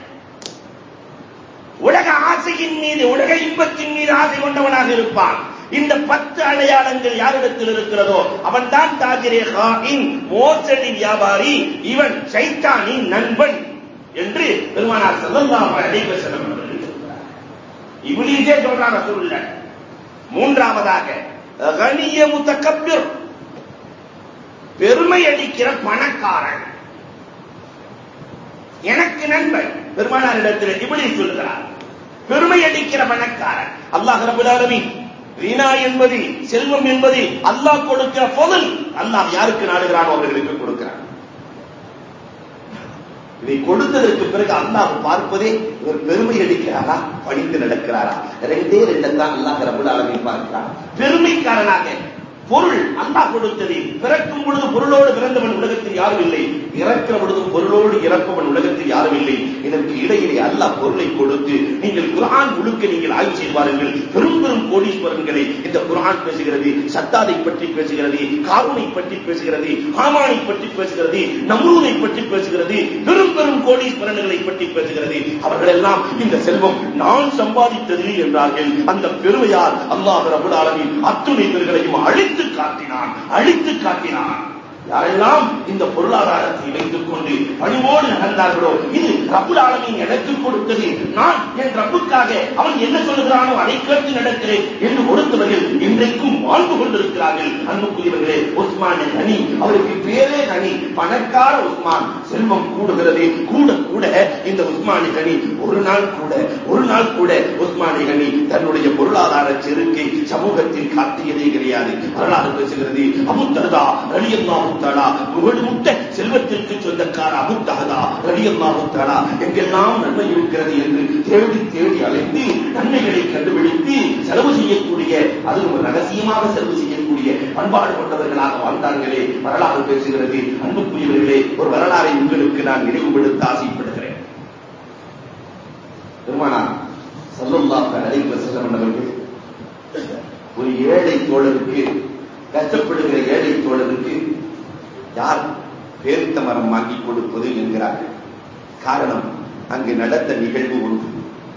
Speaker 1: உலக ஆசையின் மீது உலக இன்பத்தின் மீது ஆசை கொண்டவனாக இருப்பான் இந்த பத்து அடையாளங்கள் யாரிடத்தில் இருக்கிறதோ அவன் தான் தாஜிரே ஹாயின் மோசடி வியாபாரி இவன் சைத்தானின் நண்பன் என்று பெருமானார் செல்லல்லாம அழைவ செல்லம் இவனீசே சொல்றான் ரசூல்ல மூன்றாவதாக கணிய முத்தக்கப்பிர் பெருமை அடிக்கிற பணக்காரன் எனக்கு நண்பன் பெருமானாரிடத்தில் இப்படி சொல்கிறார் பெருமை அடிக்கிற பணக்காரன் அல்லாஹ் ரபுல் ஆலமீன் வீணா என்பது செல்வம் என்பது அல்லாஹ் கொடுக்கிற பொருள் அல்லாஹ் யாருக்கு நாடுகிறானோ அவர்களுக்கு கொடுக்கிறான் இதை கொடுத்ததற்கு பிறகு அல்லாஹ் பார்ப்பதே இவர் பெருமை அடிக்கிறாரா பணிந்து நடக்கிறாரா ரெண்டே ரெண்டத்தான் அல்லாஹ் ரபுல் ஆலமீன் பார்க்கிறார் பெருமைக்காரனாக பொருள் அல்லாஹ் கொடுத்தது பிறக்கும் பொழுது பொருளோடு பிறந்தவன் உலகத்தில் யாரும் இல்லை இறக்கிற பொழுதும் பொருளோடு இறப்பவன் உலகத்தில் யாரும் இல்லை இதற்கு இடையிலே அல்லாஹ் பொருளை கொடுத்து நீங்கள் குர்ஆன் முழுக்க நீங்கள் ஆய்வு செய்து பாருங்கள் பெரும் பெரும் கோடீஸ்வரன்களை இந்த குர்ஆன் பேசுகிறது சத்தாதை பற்றி பேசுகிறது காரூனை பற்றி பேசுகிறது ஹாமானை பற்றி பேசுகிறது நம்ரூனை பற்றி பேசுகிறது பெரும் பெரும் கோடீஸ்வரன்களை பற்றி பேசுகிறது அவர்கள் எல்லாம் இந்த செல்வம் நான் சம்பாதித்தது என்றார்கள் அந்த பெருமையால் அல்லாஹ் ரபுல் ஆலமீன் அத்துணை பேர்களையும் அழித்து காட்டினான் அழித்து காட்டினான் யாரெல்லாம் இந்த பொருளாதாரத்தை வைத்துக் கொண்டு பணிவோடு நடந்தார்களோ இது ரப்புல் ஆலமீன் எனக்கு கொடுத்தது நான் என் ரப்புக்காக அவன் என்ன சொல்லுகிறானோ அதை கேட்டு நடக்கிறேன் என்று கொடுத்தவர்கள் இன்றைக்கும் வாழ்ந்து கொண்டிருக்கிறார்கள் அன்புக்குரியவர்களே உஸ்மான் கனி அவருக்கு பேரே கனி பணக்கார உஸ்மான் செல்வம் கூடுகிறது கூட கூட இந்த உஸ்மானி கனி ஒரு நாள் கூட ஒரு நாள் கூட உஸ்மானி கனி தன்னுடைய பொருளாதார செருக்கை சமூகத்தில் காட்டியதே கிடையாது வரலாறு பேசுகிறது அபுத்தரதா ரலியல்லாஹு தாலா புகழ் முட்ட செல்வத்திற்கு சொந்தக்கார அபுத்தகதா ரலியல்லாஹு தாலா எங்கெல்லாம் நன்மை இருக்கிறது என்று தேடி தேடி அழைத்து நன்மைகளை கண்டுபிடித்து செலவு செய்யக்கூடிய அதுவும் ரகசியமாக செலவு செய்யக்கூடிய பண்பாடு கொண்டவர்களாக வாழ்ந்தார்களே வரலாறு பேசுகிறது அன்புக்குரியவர்களே ஒரு வரலாறை உங்களுக்கு நான் நினைவுபடுத்த ஆசைப்படுகிறேன் பெருமானார் சல்லுல்லாஹு அலைஹி வஸல்லம் அவர்கள் ஒரு ஏழை தோழருக்கு கஷ்டப்படுகிற ஏழை தோழருக்கு யார் பேரித்த மரம் வாங்கி கொடுப்பது என்கிறார்கள் காரணம் அங்கு நடந்த நிகழ்வு ஒன்று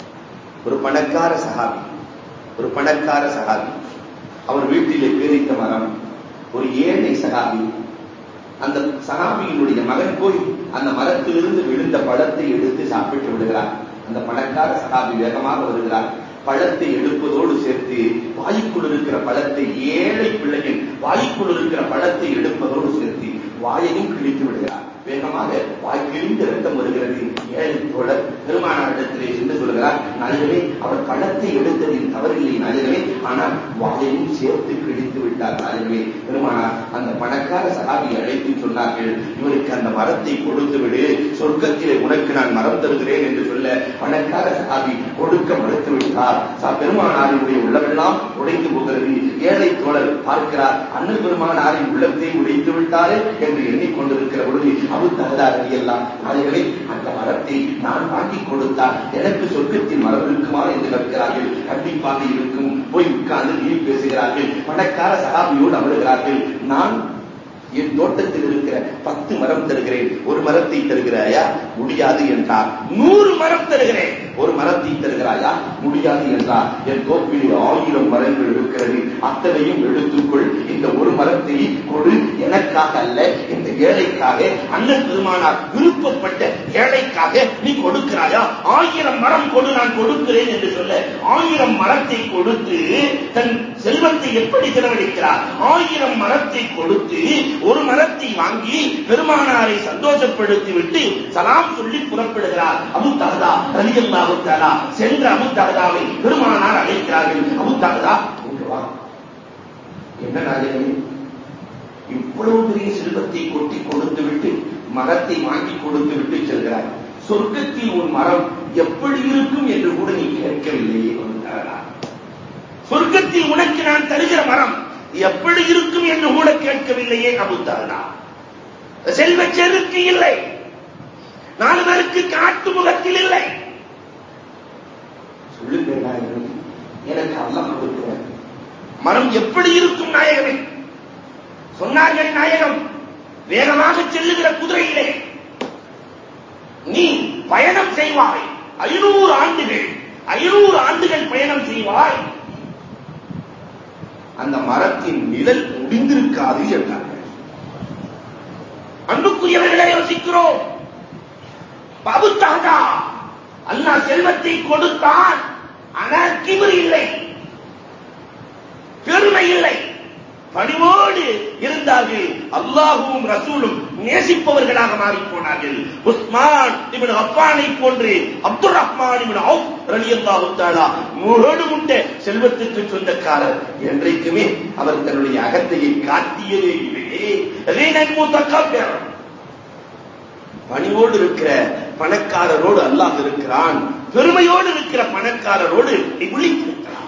Speaker 1: ஒரு பணக்கார சகாபி ஒரு பணக்கார சகாபி அவர் வீட்டிலே பேரித்த மரம் ஒரு ஏழை சகாபி அந்த சகாபியினுடைய மகன் போய் அந்த மரத்திலிருந்து விழுந்த பழத்தை எடுத்து சாப்பிட்டு விடுகிறார் அந்த பணக்கார சகாபி வேகமாக வருகிறார் பழத்தை எடுப்பதோடு சேர்த்து வாய்க்குள் இருக்கிற பழத்தை ஏழை பிள்ளைகள் வாய்க்குள் இருக்கிற பழத்தை எடுப்பதோடு சேர்த்து வாயையும் கிழித்து விடுகிறார் வேகமாக வாய் கிழிந்து ரத்தம் வருகிறது ஏழை தோழர் பெருமானாரிடத்திலே சென்று சொல்கிறார் நாயகமே அவர் பழத்தை எடுத்ததில் தவறில்லை நாயகமே ஆனால் வாயையும் சேர்த்து கிழித்து விட்டார் நாயகமே பெருமானார் அந்த பணக்கார சகாபியை அழைத்து சொன்னார்கள் இவருக்கு அந்த மரத்தை கொடுத்து விடு சொர்க்கத்திலே உனக்கு நான் மரம் தருகிறேன் என்று சொல்ல பணக்கார சகாபி கொடுக்க மறுத்து விட்டார் பெருமானாரினுடைய உள்ளமெல்லாம் உடைந்து போகிறது ஏழை தோழர் பார்க்கிறார் அண்ணல் பெருமானாரின் உள்ளத்தை உடைத்து விட்டாரே என்று எண்ணிக்கொண்டிருக்கிற பொழுது அபு தகதாரி எல்லாம் நாயகமே அந்த மரத்தை நான் வாங்கி கொடுத்தால் எனக்கு சொர்க்கத்தில் மரம் இருக்குமா என்று கேட்கிறார்கள் கண்டிப்பாக இருக்கும் போய் உட்கார்ந்து நீ பேசுகிறார்கள் பணக்கார சகாபியோடு அமருகிறார்கள் நான் என் தோட்டத்தில் இருக்கிற பத்து மரம் தருகிறேன் ஒரு மரத்தை தருகிறாயா முடியாது என்றார் நூறு மரம் தருகிறேன் ஒரு மரத்தை தருகிறாயா முடியாது என்றார் என் தோப்பில் ஆயிரம் மரங்கள் இருக்கிறது அத்தனையும் எடுத்துக்கொள் இந்த ஒரு மரத்தை கொடு எனக்காக அல்ல இந்த ஏழைக்காக அண்ணன் பெருமானார் விருப்பப்பட்ட ஏழைக்காக நீ கொடுக்கிறாயா ஆயிரம் மரம் கொடு நான் கொடுக்கிறேன் என்று சொல்ல ஆயிரம் மரத்தை கொடுத்து தன் செல்வத்தை எப்படி செலவழிக்கிறார் ஆயிரம் மரத்தை கொடுத்து ஒரு மரத்தை வாங்கி பெருமானாரை சந்தோஷப்படுத்தி விட்டு சலாம் சொல்லி புறப்படுகிறார் அபு தகதா ரலியல்லாஹு தஆலா சென்ற அபு தகதாவை பெருமானார் அழைக்கிறார்கள் அபு தகதா இங்கு வா என்ன நாயகமே இவ்வளவு பெரிய செல்வத்தை கொட்டி கொடுத்து விட்டு மரத்தை வாங்கி கொடுத்து விட்டு செல்கிறார் சொர்க்கத்தில் உன் மரம் எப்படி இருக்கும் என்று கூட நீ கேட்கவில்லையே அபு தகதா சொர்க்கத்தில் உனக்கு நான் தருகிற மரம் எப்படி இருக்கும் என்று கூட கேட்கவில்லையே அபுத்தாதா செல்வ செருக்கு இல்லை நாலு பேருக்கு காட்டு முகத்தில் இல்லை சொல்லுங்க நாயகமே எனக்கு அல்லாஹ் கொடுக்கிற மரம் எப்படி இருக்கும் நாயகமே சொன்னார்கள் நாயகம் வேகமாக செல்லுகிற குதிரையிலே நீ பயணம் செய்வாய் ஐநூறு ஆண்டுகள் ஐநூறு ஆண்டுகள் பயணம் செய்வாய் அந்த மரத்தின் நிழல் முடிந்திருக்காது என்றார்கள் அன்புக்குரியவர்களை யோசிக்கிறோம் பகுத்தாக அண்ணா செல்வத்தை கொடுத்தான் ஆனால் கிபர் இல்லை பெருமை இல்லை பணிவோடு இருந்தார்கள் அல்லாஹுவும் ரசூலும் நேசிப்பவர்களாக மாறி போனார்கள் உஸ்மான் இவன் அப்பானை போன்று அப்துல் ரஹ்மான் இவன் அவுப் ரலியல்லாஹு தஆலா முரடு முட்ட செல்வத்துக்கு சொந்தக்காரர் என்றைக்குமே அவர் தன்னுடைய அகத்தையை காட்டியதே இல்லை ரீனன் முத்தக்கபிர் பணிவோடு இருக்கிற பணக்காரரோடு அல்லாஹ் இருக்கிறான் பெருமையோடு இருக்கிற பணக்காரரோடு விழித்திருக்கிறான்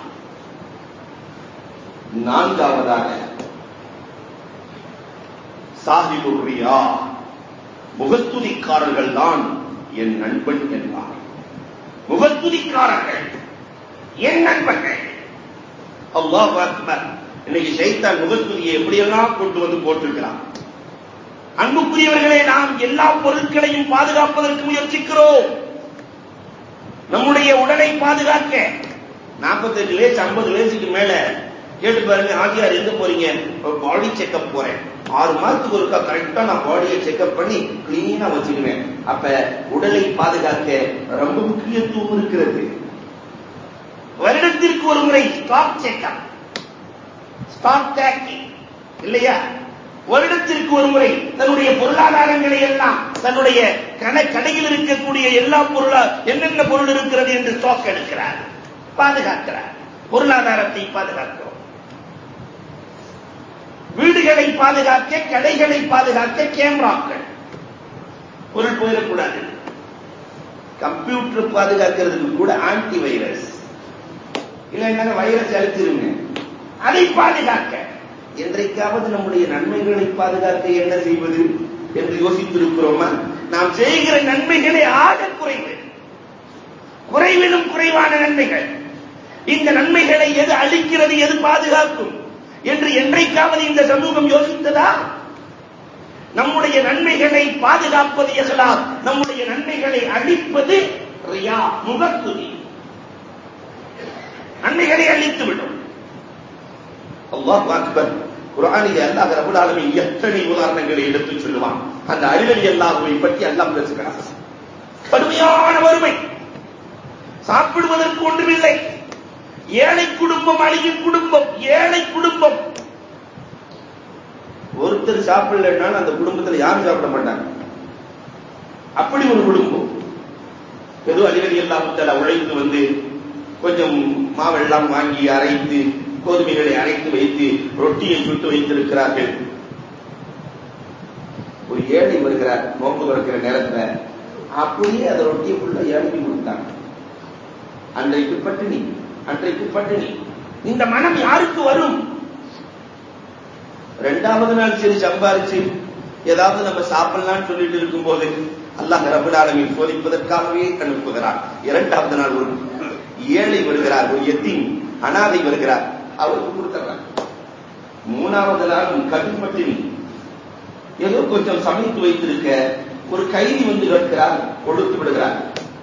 Speaker 1: நான்காவதாக சாஹிபுரியா முகத்துதிக்காரர்கள் தான் என் நண்பன் என்பார் முகத்துதிக்காரர்கள் என் நண்பர்கள் அல்லாஹ் அக்பர் இன்னைக்கு சைத்தான் முகத்துதியை எப்படியெல்லாம் கொண்டு வந்து போட்டிருக்கிறான் அன்புக்குரியவர்களே நாம் எல்லா பொருட்களையும் பாதுகாப்பதற்கு முயற்சிக்கிறோம் நம்முடைய உடலை பாதுகாக்க நாற்பத்தெட்டு வயசு ஐம்பது வயசுக்கு மேல கேட்டு பாருங்க ஆகியார் எங்க போறீங்க பாடி செக்அப் போறேன் ஆறு மாசத்துக்கு ஒருக்கா கரெக்டா நான் பாடியை செக்அப் பண்ணி கிளீனா வச்சுக்குவேன் அப்ப உடலை பாதுகாக்க ரொம்ப முக்கியத்துவம் இருக்கிறது வருடத்திற்கு ஒரு முறை ஸ்டாக் செக்அப் ஸ்டாக் டேக்கிங் இல்லையா வருடத்திற்கு ஒரு முறை தன்னுடைய பொருளாதாரங்களை எல்லாம் தன்னுடைய கண கடையில் இருக்கக்கூடிய எல்லா பொருளா என்னென்ன பொருள் இருக்கிறது என்று ஸ்டாக் எடுக்கிறார் பாதுகாக்கிறார் பொருளாதாரத்தை பாதுகாக்கிறோம் வீடுகளை பாதுகாக்க கடைகளை பாதுகாக்க கேமராக்கள் பொருள் போயிடக்கூடாது கம்ப்யூட்டர் பாதுகாக்கிறதுக்கு கூட ஆன்டி வைரஸ் இல்லைன்னா வைரஸ் அழுத்திருங்க அதை பாதுகாக்க என்றைக்காவது நம்முடைய நன்மைகளை பாதுகாக்க என்ன செய்வது என்று யோசித்திருக்கிறோமா நாம் செய்கிற நன்மைகளே ஆக குறைவு குறைவிலும் குறைவான நன்மைகள் இந்த நன்மைகளை எது அளிக்கிறது எது பாதுகாக்கும் என்று என்றைக்காவது இந்த சமூகம் யோசித்ததா நம்முடைய நன்மைகளை பாதுகாப்பது எகலாம் நம்முடைய நன்மைகளை அழிப்பது ரியா முகத்துதி நன்மைகளை அழித்துவிடும் அல்லாஹ் அக்பர் குரானிலே அல்லாஹ் ரபுல் ஆலமீன் எத்தனை உதாரணங்களை எடுத்து சொல்லுவான் அந்த அறிவலி அல்லாஹுவை பற்றி அல்லாஹ் பேசுகிறான் கடுமையான வறுமை சாப்பிடுவதற்கு ஒன்றுமில்லை ஏழை குடும்பம் அழியும் குடும்பம் ஏழை குடும்பம் ஒருத்தர் சாப்பிடலன்னாலும் அந்த குடும்பத்தில் யாரும் சாப்பிட மாட்டாங்க அப்படி ஒரு குடும்பம் ஏதோ அதிபதி எல்லாம் உழைத்து வந்து கொஞ்சம் மாவெல்லாம் வாங்கி அரைத்து கோதுமைகளை அரைத்து வைத்து ரொட்டியை சுட்டு வைத்திருக்கிறார்கள் ஒரு ஏழை வருகிறார் நோக்கு வருகிற நேரத்தில் அப்படியே அந்த ரொட்டியை ஃபுல்லா ஏழைக்கு கொடுத்தாங்க அன்றைக்கு பட்டினி அன்றைக்கு பட்டினி இந்த மனம் யாருக்கு வரும் ரெண்டாவது நாள் சரி சம்பாரிச்சு ஏதாவது நம்ம சாப்பிடலாம்னு சொல்லிட்டு இருக்கும்போது அல்லாஹ் ரபுல் ஆலமீன் சோதிப்பதற்காகவே அனுப்புகிறார் இரண்டாவது நாள் ஒரு ஏழை வருகிறார் ஒரு எத்தீம் அனாதை வருகிறார் அவருக்கு கொடுத்துறார் மூணாவது நாள் கடும் பட்டினி ஏதோ கொஞ்சம் சமைத்து வைத்திருக்க ஒரு கைதி வந்து கேட்கிறார் கொடுத்து விடுகிறார்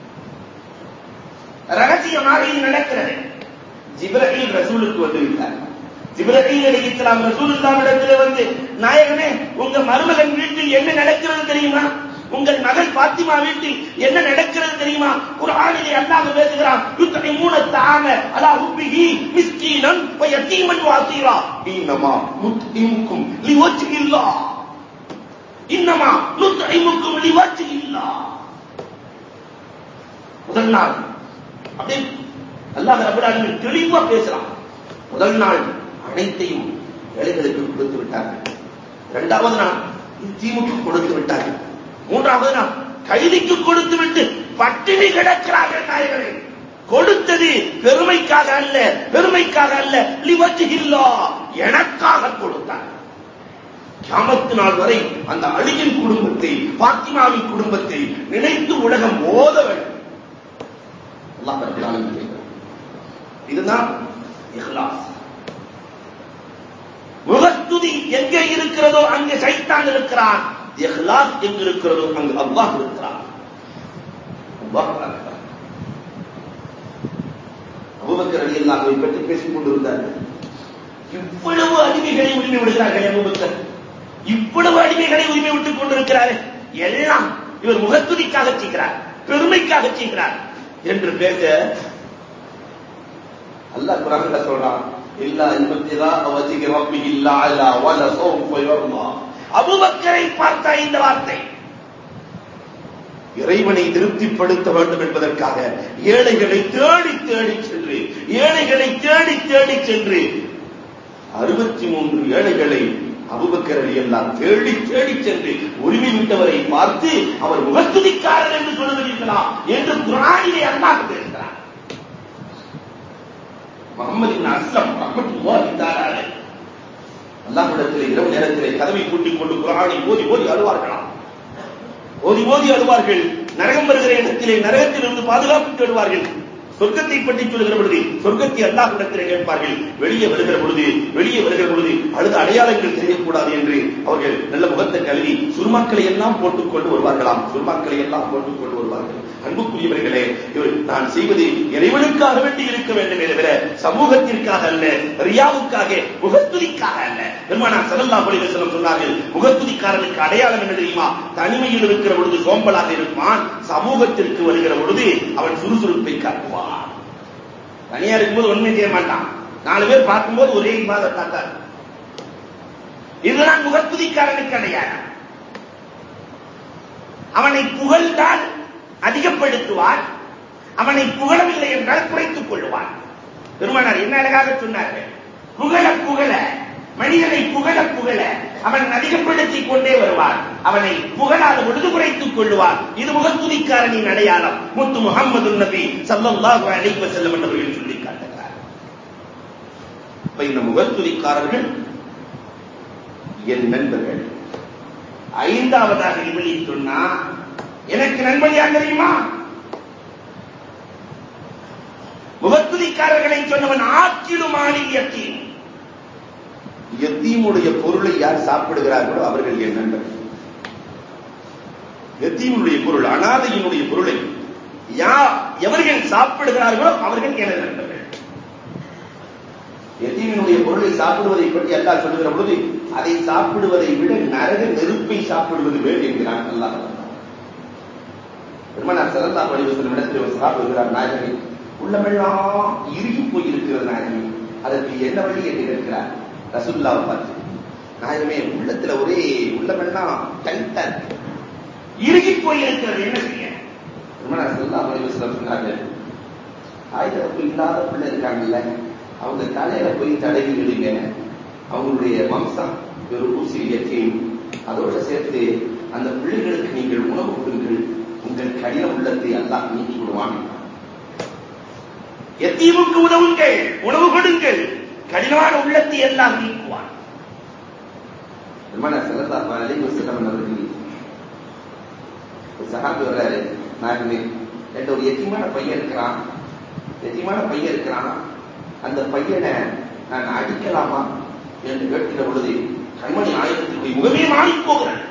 Speaker 1: ரகசியமாக இது நடக்கிறது ஜிப்ரஹீல் ரசூலுக்கு வந்து விட்டார் ஜிப்ரஹீல் அலைஹிஸ்ஸலாம் ரசூலுல்லாஹ்விடத்தில் வந்து நாயகனே உங்க மருமகன் வீட்டில் என்ன நடக்கிறது தெரியுமா உங்கள் மகள் பாத்திமா வீட்டில் என்ன நடக்கிறது தெரியுமா குர்ஆனிலே அல்லாஹ் பேசுகிறான் யுத்தனிமூன தஆம அலா ஹுப்பிஹி மிஸ்கீனன் வ யதீமன் வ அஸீரா இன்னமா நுத்இமுக்கும் லிவஜ்ஹில்லாஹ் இன்னமா நுத்இமுக்கும் லிவஜ்ஹில்லாஹ் முதல் நாள் அப்படியே அல்லாஹ் ரப்பல் ஆலமீன் தெளிவா பேசுறான் முதல் நாள் அனைத்தையும் ஏழைகளுக்கு கொடுத்து விட்டார்கள் இரண்டாவது நாள் தீமுக்கு கொடுத்து விட்டார்கள் மூன்றாவது நாள் கைதிக்கு கொடுத்து விட்டு பட்டினி கிடக்கிறார்கள் நாயகர்கள் கொடுத்தது பெருமைக்காக அல்ல பெருமைக்காக அல்ல லிவஜில்லா எனக்காக கொடுத்தார் கியாமத்து நாள் வரை அந்த அழியின் குடும்பத்தை பாத்திமாவின் குடும்பத்தை நினைத்து உலகம் ஓத வேண்டும் அல்லாஹ் ரப்பல் ஆலமீன் கேட்கிறார். இதுதான் இஹ்லாஸ் முகத்துதி எங்கே இருக்கிறதோ அங்கே சைத்தான் இருக்கிறான் இஹ்லாஸ் எங்கு இருக்கிறதோ அங்கு அல்லாஹ் இருக்கிறான் அல்லாஹ் அக்பர். அபூபக்கர் ரலியல்லாஹுவை பற்றி பேசிக் கொண்டிருந்தார்கள் இவ்வளவு அடிமைகளை உரிமை விடுகிறார்கள் அபூபக்கர் இவ்வளவு அடிமைகளை உரிமை விட்டுக் கொண்டிருக்கிறார்கள் எல்லாம் இவர் முகத்துதிக்காக செய்கிறார் பெருமைக்காக செய்கிறார் என்று பேச அல்லாஹ் குரான்ல சொல்றான்
Speaker 2: إلا ابتغاء وجه ربه الأعلى ولسوف يرضى
Speaker 1: அபூபக்கரை பார்த்த இந்த வார்த்தை
Speaker 2: இறைவனை திருப்திப்படுத்த வேண்டும் என்பதற்காக ஏழைகளை தேடி தேடி சென்று ஏழைகளை தேடி தேடி சென்று அறுபத்தி மூன்று ஏழைகளை அபுபக்கரடி எல்லாம் தேடி தேடி சென்று உரிமை விட்டவரை பார்த்து அவர் முகத்துதிக்காரர் என்று சொல்லுகிறீர்களா என்று குரானிலே அல்லாஹ் பேசுகிறார் முகமது இப்னு அஸ்லம் ரஹ்மத்துல்லாஹி தஆலா அலைஹி அல்லாஹ்விடத்திலே இரவு நேரத்திலே கதவை பூட்டிக் கொண்டு குரானை ஓதி ஓதி அழுவார்களாம் ஓதி ஓதி அழுவார்கள் நரகம் வருகிற இடத்திலே நரகத்திலிருந்து பாதுகாப்பு தேடுவார்கள் சொர்க்கத்தை பற்றி சொல்லுகிற பொழுது சொர்க்கத்தை அல்லாஹ்விடத்திலே கேட்பார்கள் வெளியே வருகிற பொழுது வெளியே வருகிற பொழுது அழுத அடையாளங்கள் தெரியக்கூடாது என்று அவர்கள் நல்ல முகத்தை கழுவி சுருமாக்களை எல்லாம் போட்டுக்கொண்டு வருவார்களாம் சுருமாக்களை எல்லாம் போட்டுக்கொண்டு வருவார்கள் அன்புக்குரியவர்களே இவர் நான் செய்வது இறைவனுக்காக வேண்டி இருக்க வேண்டுமே தவிர சமூகத்திற்காக அல்ல ரியாவுக்காக முகத்துதிக்காக அல்ல பெருமானார் ஸல்லல்லாஹு அலைஹி வஸல்லம் சொன்னார்கள் முகத்துதிக்காரனுக்கு அடையாளம் என்ன தெரியுமா தனிமையில் இருக்கிற பொழுது சோம்பலாக இருப்பான் சமூகத்திற்கு வருகிற பொழுது அவன் சுறுசுறுப்பை காட்டுவான் தனியா இருக்கும்போது ஒண்ணுமே செய்ய மாட்டான் நாலு பேர் பார்க்கும்போது ஒரே இபாதத்தா தான் இதுதான் முகத்துதிக்காரனுக்கு அடையாளம் அவனை புகழ்ந்தால் அதிகப்படுத்துவான் அவனை புகழவில்லை என்றால் குறைத்துக் கொள்வான் பெருமானார் என்ன அழகாக சொன்னார்கள் புகழ புகழ மனிதனை புகழ புகழ அவன் அதிகப்படுத்திக் கொண்டே வருவான் அவனை புகழாத பொழுது குறைத்துக் கொள்வான் இது முகத்துதிக்காரனின் அடையாளம் முத்து முகமது நபி சல்லல்லாஹு அலைஹி வஸல்லம் அவர்கள் சொல்லி காட்டுகிறார் இப்ப இந்த முகத்துதிக்காரர்கள் என் நண்பர்கள் ஐந்தாவதாக இவளி சொன்னா எனக்கு நண்பன் யார் தெரியுமா முகத்துதிக்காரர்களை சொன்னவன் ஆக்கிலும் ஆணில் எத்தீம் எத்தீமுடைய பொருளை யார் சாப்பிடுகிறார்களோ அவர்கள் என் நண்பர்கள் எத்தீமுடைய பொருள் அனாதையினுடைய பொருளை யா எவர்கள் சாப்பிடுகிறார்களோ அவர்கள் எனது நண்பர்கள் எத்தீமினுடைய பொருளை சாப்பிடுவதை பற்றி அல்லாஹ் சொல்லுகிற பொழுது அதை சாப்பிடுவதை விட நரக நெருப்பை சாப்பிடுவது வேறு என்கிறான் அல்லாஹ் பெருமானார் சரந்தா வடிவத்தில் இடத்தில் ஒரு சாப்பிடுகிறார் நாயகமே உள்ளமெல்லாம் இறுகி போயிருக்கிறது நாயகமே அதற்கு என்ன வழி என்று கேட்கிறார் ரசுல்லாவை பார்த்து நாயகமே உள்ளத்துல ஒரே உள்ளமெல்லாம் டைட்டா இருக்கு இறுகி போயிருக்கிறது என்ன செய்ய பெருமானார் சரந்தா வடிவத்தில் சொன்னார்கள் ஆயுதப்பு இல்லாத பிள்ளை இருக்காங்கல்ல அவங்க தலையில போய் தடவி விடுங்க அவங்களுடைய வம்சம் ஒரு ஊசி இயற்கையும் அதோட சேர்த்து அந்த பிள்ளைகளுக்கு நீங்கள் உணவு கொடுங்கள் உங்கள் கடின உள்ளத்தை அல்லாஹ் நீக்கி விடுவான் எத்தீவுக்கு உதவுங்கள் உணவு கொடுங்கள் கடினமான உள்ளத்தை எல்லாம் நீக்குவான் பெருமான செல்லதா அலி வசலம் அவர்கள் ஒரு சகாபி வர்றாரு நாகமே என்கிட்ட ஒரு எத்தியமான பையன் இருக்கிறான் எத்தியமான பையன் இருக்கிறான் அந்த பையனை நான் அடிக்கலாமா என்று கேட்கிற பொழுது கண்மணி ஆயுதத்தினுடைய முகமே மாறி போகிறது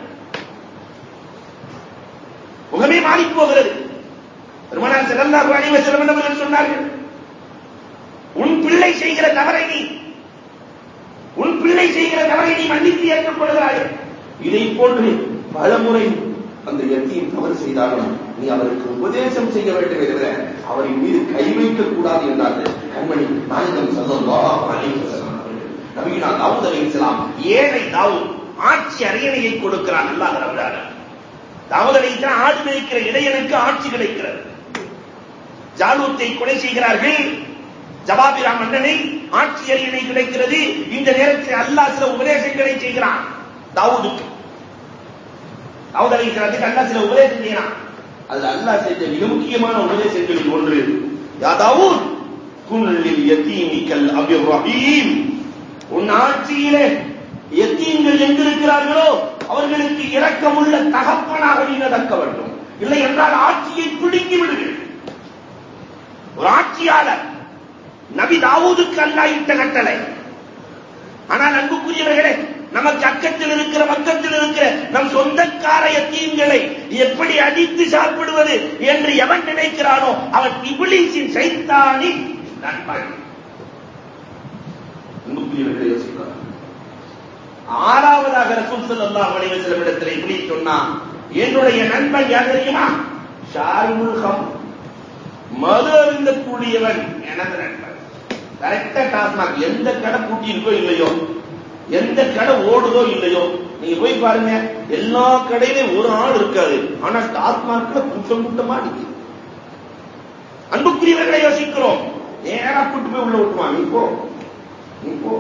Speaker 2: முகமே மாறி போகிறது பெருமானார் செல்லல்லாஹு அலைஹி வஸல்லம் அவர்கள் சொன்னார்கள் உன் பிள்ளை செய்கிற தவறை நீ உன் பிள்ளை செய்கிற தவறை நீ மன்னித்து ஏற்றுக்கொள்கிறாய் இதை போன்று பலமுறை அந்த எத்தியும் தவறு செய்தாலும் நீ அவருக்கு உபதேசம் செய்ய வேண்டுமே தவிர அவரின் மீது கை வைக்க கூடாது என்றார்கள் கண்மணி நாயகம் ஸல்லல்லாஹு அலைஹி வஸல்லம் அவர்கள் நபியுனா தாவூத் அலைஹிஸ்ஸலாம் ஏழை தாவூத் ஆட்சி அரியணையை கொடுக்கிறான் அல்லாஹ் ரப்பல் ஆலமீன் தாவூத் அலைஹிஸ்ஸலாம் ஆடு மேய்க்கிற இடையனுக்கு ஆட்சி கிடைக்கிறது ஜாலூத்தை கொலை செய்கிறார்கள் ஜவாபிரா மன்னனை ஆட்சி அரியணை கிடைக்கிறது இந்த நேரத்தில் அல்லாஹ் சில உபதேசங்களை செய்கிறான் தாவூதுக்கு தாவூத் அலைஹிஸ்ஸலாத்துக்கு அல்லாஹ் சில உபதேசம் செய்யறான் அதுல அல்லாஹ் செஞ்ச மிக முக்கியமான உபதேசங்களில் ஒன்று யா தாவூத் குன்லில் யதீமிக்கல் அபிர் ரஹீம் உன் ஆட்சியிலே எத்தீன்கள் எங்கிருக்கிறார்களோ அவர்களுக்கு இரக்கமுள்ள தகப்பனாக நீ நடக்க வேண்டும் இல்லை என்றால் ஆட்சியை பிடுங்கி விடுங்கள் ஒரு ஆட்சியாளர் நபி தாவூதுக்கு அல்லா இட்ட கட்டளை ஆனால் அன்புக்குரியவர்களே நமக்கு அக்கத்தில் இருக்கிற பக்கத்தில் இருக்கிற நம் சொந்தக்கார எத்தீன்களை எப்படி அடித்து சாப்பிடுவது என்று எவன் நினைக்கிறானோ அவன் இபிலிசின் சைத்தானி நண்பன் அன்புக்குரியவர்களை யோசிக்கிறார் ஆறாவதாக ரசூல் ஸல்லல்லாஹு அலைஹி வஸல்லம் இடத்தில் இப்படி சொன்னா என்னுடைய நண்பன் யார் தெரியுமா ஷாரிமுல் கம் மது அருந்தக்கூடியவன் எனது நண்பன் கரெக்டா டாஸ்மாக் எந்த கடை பூட்டி இருக்கோ இல்லையோ எந்த கடை ஓடுதோ இல்லையோ நீங்க போய் பாருங்க எல்லா கடையிலும் ஒரு ஆள் இருக்காது ஆனா டாஸ்மாக்ல கூட்டம் கூட்டமா நிக்குது அன்புக்குரியவர்களை யோசிக்கிறோம் நேரா கூட்டு போய் உள்ள விட்டுவான் நீ போ நீ போ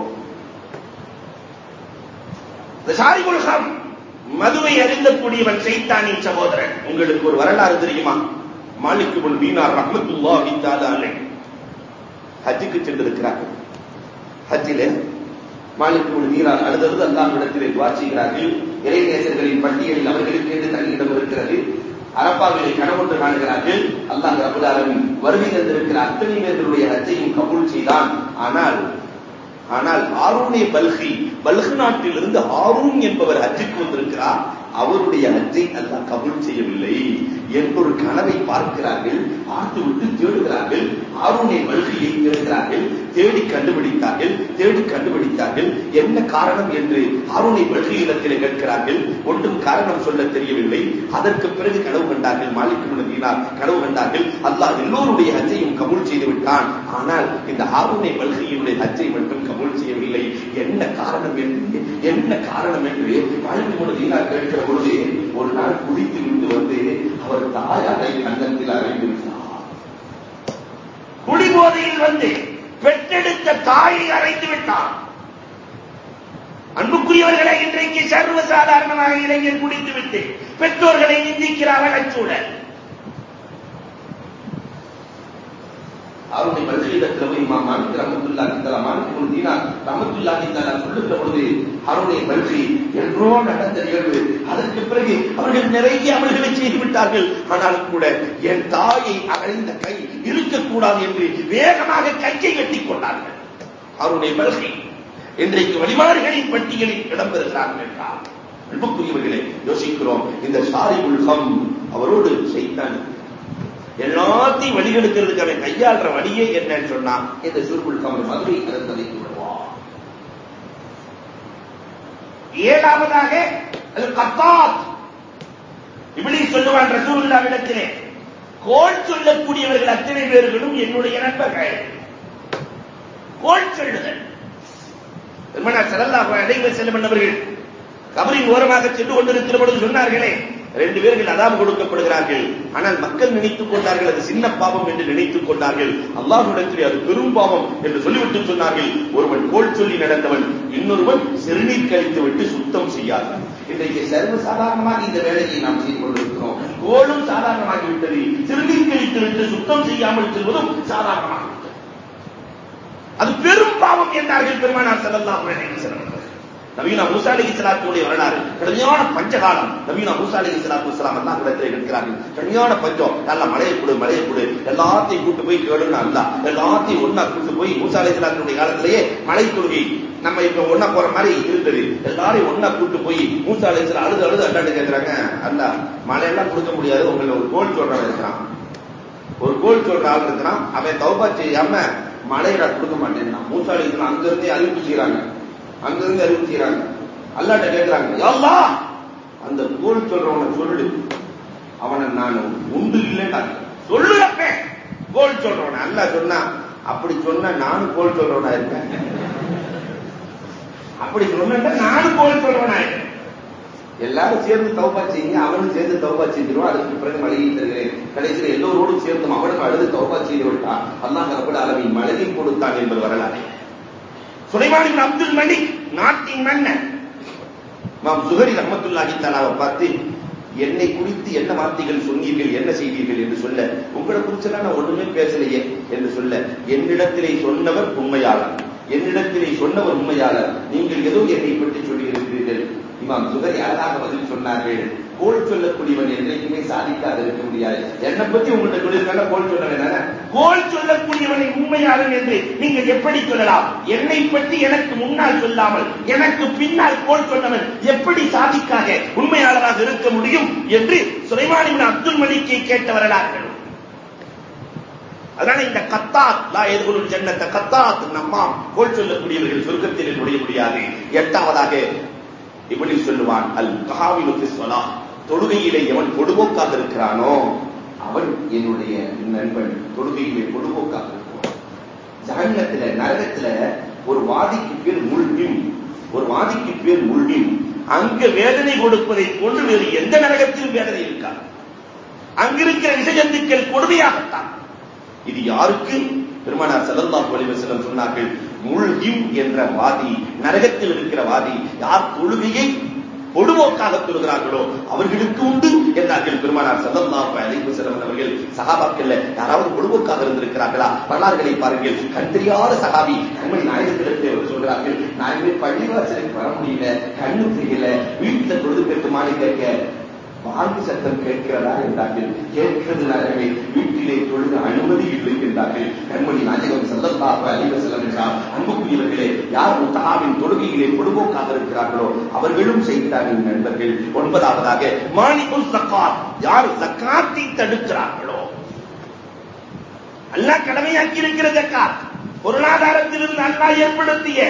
Speaker 2: இந்த சாரிகுல் ஹம் மதுவை அறிந்தக்கூடியவன் செய்தானின் சகோதரன் உங்களுக்கு ஒரு வரலாறு தெரியுமா மாலிக் இப்னு தீனார் ரஹ்மத்துல்லாஹி தஆலா அலைஹி ஹஜ்ஜுக்கு சென்றிருக்கிறார் ஹஜ்ஜிலே மாலிக் இப்னு தீனார் அழுதழுது அல்லாஹ்விடத்திலே துஆ செய்கிறார்கள் இறைநேசர்களின் பட்டியலில் அவர்களுக்கு என்று தனியிடம் இருக்கிறது அரப்பாவிலே கனவொன்று காணுகிறார்கள் அல்லாஹ் ரபுல் ஆலமீன் வருகை தந்திருக்கிற அத்தனை பேர்களுடைய ஹஜ்ஜையும் கபூல் செய்தான் ஆனால் ஆனால் ஆரூனே பல்கி பல்கு நாட்டிலிருந்து ஆரூன் என்பவர் ஹஜ்ஜுக்கு வந்திருக்கிறார் அவருடைய ஹஜ்ஜை அல்லாஹ் கபூல் செய்யவில்லை என்றொரு கனவை பார்க்கிறார்கள் பார்த்து விட்டு தேடுகிறார்கள் ஆரூனே பல்கியை தேடுகிறார்கள் தேடி கண்டுபிடித்தார்கள் தேடி கண்டுபிடித்தார்கள் என்ன காரணம் என்று ஆரூனை பல்கி இடத்திலே கேட்கிறார்கள் ஒன்றும் காரணம் சொல்ல தெரியவில்லை அதற்கு பிறகு கனவு கண்டார்கள் மாலிக் தீனார் கனவு கண்டார்கள் அல்லாஹ் எல்லோருடைய ஹஜ்ஜையும் கபூல் செய்து விட்டான் ஆனால் இந்த ஆரூனை பல்கியினுடைய ஹஜ்ஜை மட்டும் கபூல் செய்யவில்லை என்ன காரணம் என்று என்ன காரணம் என்று மாலிக் தீனார் கேட்கிற பொழுது ஒரு நாள் குடித்து விட்டு வந்து அவர் தாயாரை கன்னத்தில் அறைந்து விட்டார் குடிபோதையில் வந்து பெற்றெடுத்த தாயை அறைந்து விட்டார் அன்புக்குரியவர்களை இன்றைக்கு சர்வசாதாரணமாக இளைஞர் குடித்து விட்டு பெற்றோர்களை நிந்திக்கிற அவலச்சூழல் அவருடைய பல்கலையிடத்தில் போய் இமாம் மாலிக் ரஹமத்துல்லாஹி தஆலா மாலிக் இப்னு தீனார் ரஹமத்துல்லாஹி தஆலா சொல்லுகிற பொழுது அவருடைய பல்கி என்றோ நடந்த நிகழ்வு அதற்கு பிறகு அவர்கள் நிறைய அமல்களை செய்து விட்டார்கள் ஆனாலும் கூட என் தாயை அகழ்ந்த கை இருக்கக்கூடாது என்று வேகமாக கையை வெட்டிக் கொண்டார்கள் அவருடைய பல்கை இன்றைக்கு வழிமாறுகளின் பட்டியலில் இடம்பெறுகிறார்கள் என்றார் அன்புக்குரியவர்களே யோசிக்கிறோம் இந்த சாரி உல்கம் அவரோடு செய்தான் எல்லாத்தையும் வழிகெடுக்கிறதுக்கு அவன் கையாளுற வழியே என்னன்னு சொன்னா இந்த சுருக்குள் கமல் மதுரை அறந்ததை விடுவா ஏழாவதாக அது கத்தாத் இப்படி சொல்லுவான் ரசூலுல்லாவிடத்திலே கோல் சொல்லக்கூடியவர்கள் அத்தனை பேர்களும் என்னுடைய நண்பர்கள் கோல் சொல்லுதல் பெருமனார் செல்லல்லாஹு அலைஹி வஸல்லம் என்பவர்கள் கபரின் ஓரமாக சென்று கொண்டிருக்கிற பொழுது சொன்னார்களே ரெண்டு பேர்கள் அதாம் கொடுக்கப்படுகிறார்கள் ஆனால் மக்கள் நினைத்துக் கொண்டார்கள் அது சின்ன பாவம் என்று நினைத்துக் கொண்டார்கள் அல்லாஹ்விடத்திலே அது பெரும் பாவம் என்று சொல்லிவிட்டு சொன்னார்கள் ஒருவன் கோல் சொல்லி நடந்தவன் இன்னொருவன் சிறுநீர் கழித்து விட்டு சுத்தம் செய்யாதவன் இன்றைக்கு சர்வ சாதாரணமாக இந்த வேலையை நாம் செய்து கொண்டிருக்கிறோம் கோலும் சாதாரணமாகி விட்டது சிறுநீர் கழித்து விட்டு சுத்தம் செய்யாமல் செல்வதும் சாதாரணமாக விட்டது அது பெரும் பாவம் என்றார்கள் பெருமானார் ஸல்லல்லாஹு அலைஹி வஸல்லம் நவீன மூசா அலி இஸ்லாத்துடைய வரலாறு கடுமையான பஞ்சகாலம் நவீன மூசா அலி இஸ்லாத்து இஸ்லாம் எல்லாம் இடத்துல இருக்கிறார்கள் கடுமையான பஞ்சம் நல்ல மழையை கொடு மழையை கொடு எல்லாத்தையும் கூட்டு போய் கேளுன்னு அல்ல எல்லாத்தையும் ஒன்னா கூட்டு போய் மூசா அலி இஸ்லாத்துடைய காலத்திலேயே மழை தொழுகை நம்ம இப்ப ஒன்னா போற மாதிரி இருந்தது எல்லாரையும் ஒன்னா கூட்டு போய் மூசா அலி இஸ்லாம் அழுது அழுது அண்டாண்டு கேட்கிறாங்க அல்ல மழையெல்லாம் கொடுக்க முடியாது உங்களை ஒரு கோல் சொல்றவன் இருக்கிறான் ஒரு கோல் சொல்ற ஆள் இருக்கிறான் அவன் தௌபா செய்யாம மழையை நான் கொடுக்க மாட்டேன் மூசா அலி இஸ்லாம் அங்க இருந்தே அறிவிப்பு செய்யறாங்க அங்கிருந்து அறிவு செய்யறாங்க அல்லாட்ட கேட்கிறாங்க யாழ்லா அந்த கோல் சொல்றவனை சொல்லு அவனை நான் உண்டு இல்லைன்னா சொல்லுறப்ப கோல் சொல்றவன அல்ல சொன்னா அப்படி சொன்ன நானும் கோல் சொல்றவனா இருக்கேன் அப்படி சொன்ன நானும் கோல் சொல்றவனா இருக்கேன் எல்லாரும் சேர்ந்து தௌபா செய்யுங்க அவனும் சேர்ந்து தௌபா செய்திருவான் அதுக்கு பிறகு மழையை தருகிறேன் கடைசியில் எல்லோரோடும் சேர்ந்தும் அவனும் அழுது தௌபா செய்து விட்டான் அல்லாஹ் ரப்பட அளவின் மழையை கொடுத்தான் என்பது வரலாறு சுலைமான் அப்துல் மலிக் நாட்டின் மன்னன் மாம் சுகரி ரஹமத்துல்லாஹி தஆலாவை பார்த்து என்னை குறித்து என்ன வார்த்தைகள் சொன்னீர்கள் என்ன செய்தீர்கள் என்று சொல்ல உங்களை குறிச்செல்லாம் நான் ஒண்ணுமே பேசலையே என்று சொல்ல என்னிடத்திலே சொன்னவர் உண்மையாளர் என்னிடத்திலே சொன்னவர் உண்மையாளர் நீங்கள் ஏதோ என்னை பற்றி சொல்லி இருக்கிறீர்கள் இமாம் சுகரி அழகாக பதில் சொன்னார்கள் கோல் சொல்லக்கூடியவன் என்றைக்குமே சாதிக்காத இருக்க முடியாது என்னை பத்தி உங்கள்கிட்ட சொல்லியிருக்காங்க கோல் சொன்னவன் கோல் சொல்லக்கூடியவனை உண்மையாளன் என்று நீங்கள் எப்படி சொல்லலாம் என்னை பற்றி எனக்கு முன்னால் சொல்லாமல் எனக்கு பின்னால் கோல் சொன்னவன் எப்படி சாதிக்காக உண்மையாளராக இருக்க முடியும் என்று சுலைமானின் அப்துல் மலிக்கை கேட்ட வரலாறுகள் அதனால இந்த கத்தாத் லா எதிர்கொள்ளும் ஜன்னத்த கத்தாத் நம்மா கோல் சொல்லக்கூடியவர்கள் சொர்க்கத்தில் நுழைய முடியாது எட்டாவதாக இப்படி சொல்லுவான் அல் கஹாவிலுக்கு சொலா தொழுகையிலே எவன் பொடுபோக்காக இருக்கிறானோ அவன் என்னுடைய நண்பன் தொழுகையிலே பொடுபோக்காக இருக்கிறான் ஜஹன்னத்துல நரகத்துல ஒரு வாதிக்கு பேர் முள்கிம் ஒரு வாதிக்கு பேர் முள்கிம் அங்க வேதனை கொடுப்பதை போன்று வேறு எந்த நரகத்திலும் வேதனை இருக்காது அங்கிருக்கிற விஷஜந்துக்கள் கொடுமையாகத்தான் இது யாருக்கு பெருமானார் ஸல்லல்லாஹு அலைஹி வஸல்லம் சொன்னார்கள் முழ்கிம் என்ற வாதி நரகத்தில் இருக்கிற வாதி யார் தொழுகையை பொடுவோக்காக தொழுகிறார்களோ அவர்களுக்கு உண்டு என்றார்கள் பெருமானார் ஸல்லல்லாஹு அலைஹி வஸல்லம் அவர்கள் சஹாபாக்கள்ல யாராவது பொடுவோக்காக இருந்திருக்கிறார்களா வரலாறுகளை பாருங்கள் கண் தெரியாத சஹாபி கண்மணி நாயகத்திலிருந்து அவர் சொல்கிறார்கள் நாயகமே பள்ளிவாசலுக்கு வர முடியல கண்ணு தெரியல வீட்டுல தொழுது பெற்றுமானு கேட்க வாங்கி சத்தம் கேட்கிறதா என்றார்கள் கேட்கிறது நாயகமே வீட்டிலே தொழுது அனுமதி இல்லை என்றார்கள் கண்மணி நாயகம் செல்லல்லாக அழிவ செல்லம் என்றார் அன்புக்குரியவர்களே யார் முத்தகாவின் தொழுகையிலே பொடுபோக்காக இருக்கிறார்களோ அவர்களும் செய்தாரின் நண்பர்கள் ஒன்பதாவதாக மாணிகுல் சக்காத் யார் சக்காத்தை தடுக்கிறார்களோ அல்லாஹ் கடமையாக்கி இருக்கிற ஜக்காத் பொருளாதாரத்திலிருந்து அல்லாஹ் ஏற்படுத்திய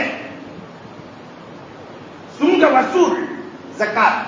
Speaker 2: சுங்க வசூல் ஜக்காத்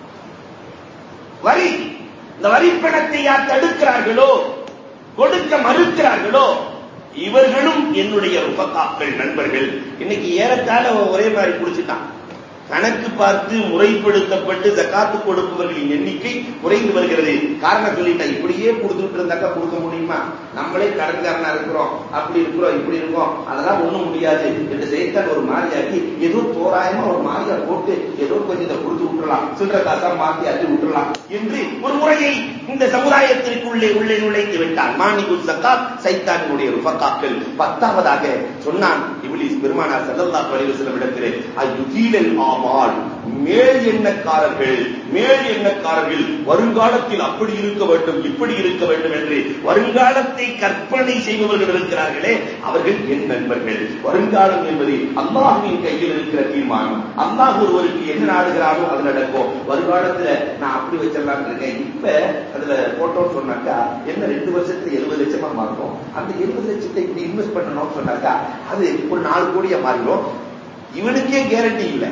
Speaker 2: வரி இந்த வரி பணத்தை யார் தடுக்கிறார்களோ கொடுக்க மறுக்கிறார்களோ இவர்களும் என்னுடைய ருபக்காக்கள் நண்பர்கள் இன்னைக்கு ஏறத்தாழ ஒரே மாதிரி குடிச்சுட்டான் கணக்கு பார்த்து முறைப்படுத்தப்பட்டு ஜக்காத்து கொடுப்பவர்களின் எண்ணிக்கை குறைந்து வருகிறது காரணம் சொல்லிட்டா இப்படியே கொடுத்துட்டு இருந்தாக்கா கொடுக்க முடியுமா நம்மளே கடன்காரனா இருக்கிறோம் அப்படி இருக்கிறோம் இப்படி இருக்கோம் அதெல்லாம் ஒண்ணும் முடியாது என்று செய்தான் ஒரு மாதிரியாக்கி ஏதோ தோராயமா ஒரு மாதிரியா போட்டு ஏதோ கொஞ்சம் இதை கொடுத்து விட்டுறலாம் சில்லற காசா மாத்தி அள்ளி விட்டுறலாம் என்று ஒரு முறையை இந்த சமுதாயத்திற்குள்ளே உள்ளே நுழைத்து விட்டான் மாணிகுல் சக்காத் சைத்தானினுடைய ருபக்காக்கள் பத்தாவதாக சொன்னான் இப்லீஸ் பெருமானார் ஸல்லல்லாஹு அலைஹி வஸல்லம் இடத்திலே அயுதீலல் ஆமால் மேல் எண்ணக்காரர்கள் மேல் எண்ணக்காரர்கள் வருங்காலத்தில் அப்படி இருக்க வேண்டும் இப்படி இருக்க வேண்டும் என்று வருங்காலத்தை கற்பனை செய்பவர்கள் இருக்கிறார்களே அவர்கள் என் நண்பர்கள் வருங்காலம் என்பது அல்லாஹுவின் கையில் இருக்கிற தீர்மானம் அல்லாஹ் ஒருவருக்கு என்ன நாடுகிறாரோ அது நடக்கும் வருங்காலத்துல நான் அப்படி வச்சிடலாம் இருக்கேன் இப்ப அதுல போட்டோன்னு சொன்னாக்கா என்ன ரெண்டு வருஷத்துல எழுபது லட்சமா மாறும் அந்த எழுபது லட்சத்தை இப்படி இன்வெஸ்ட் பண்ணணும்னு சொன்னாக்கா அது ஒரு நாலு கோடியா மாறிடும் இவனுக்கே கேரண்டி இல்லை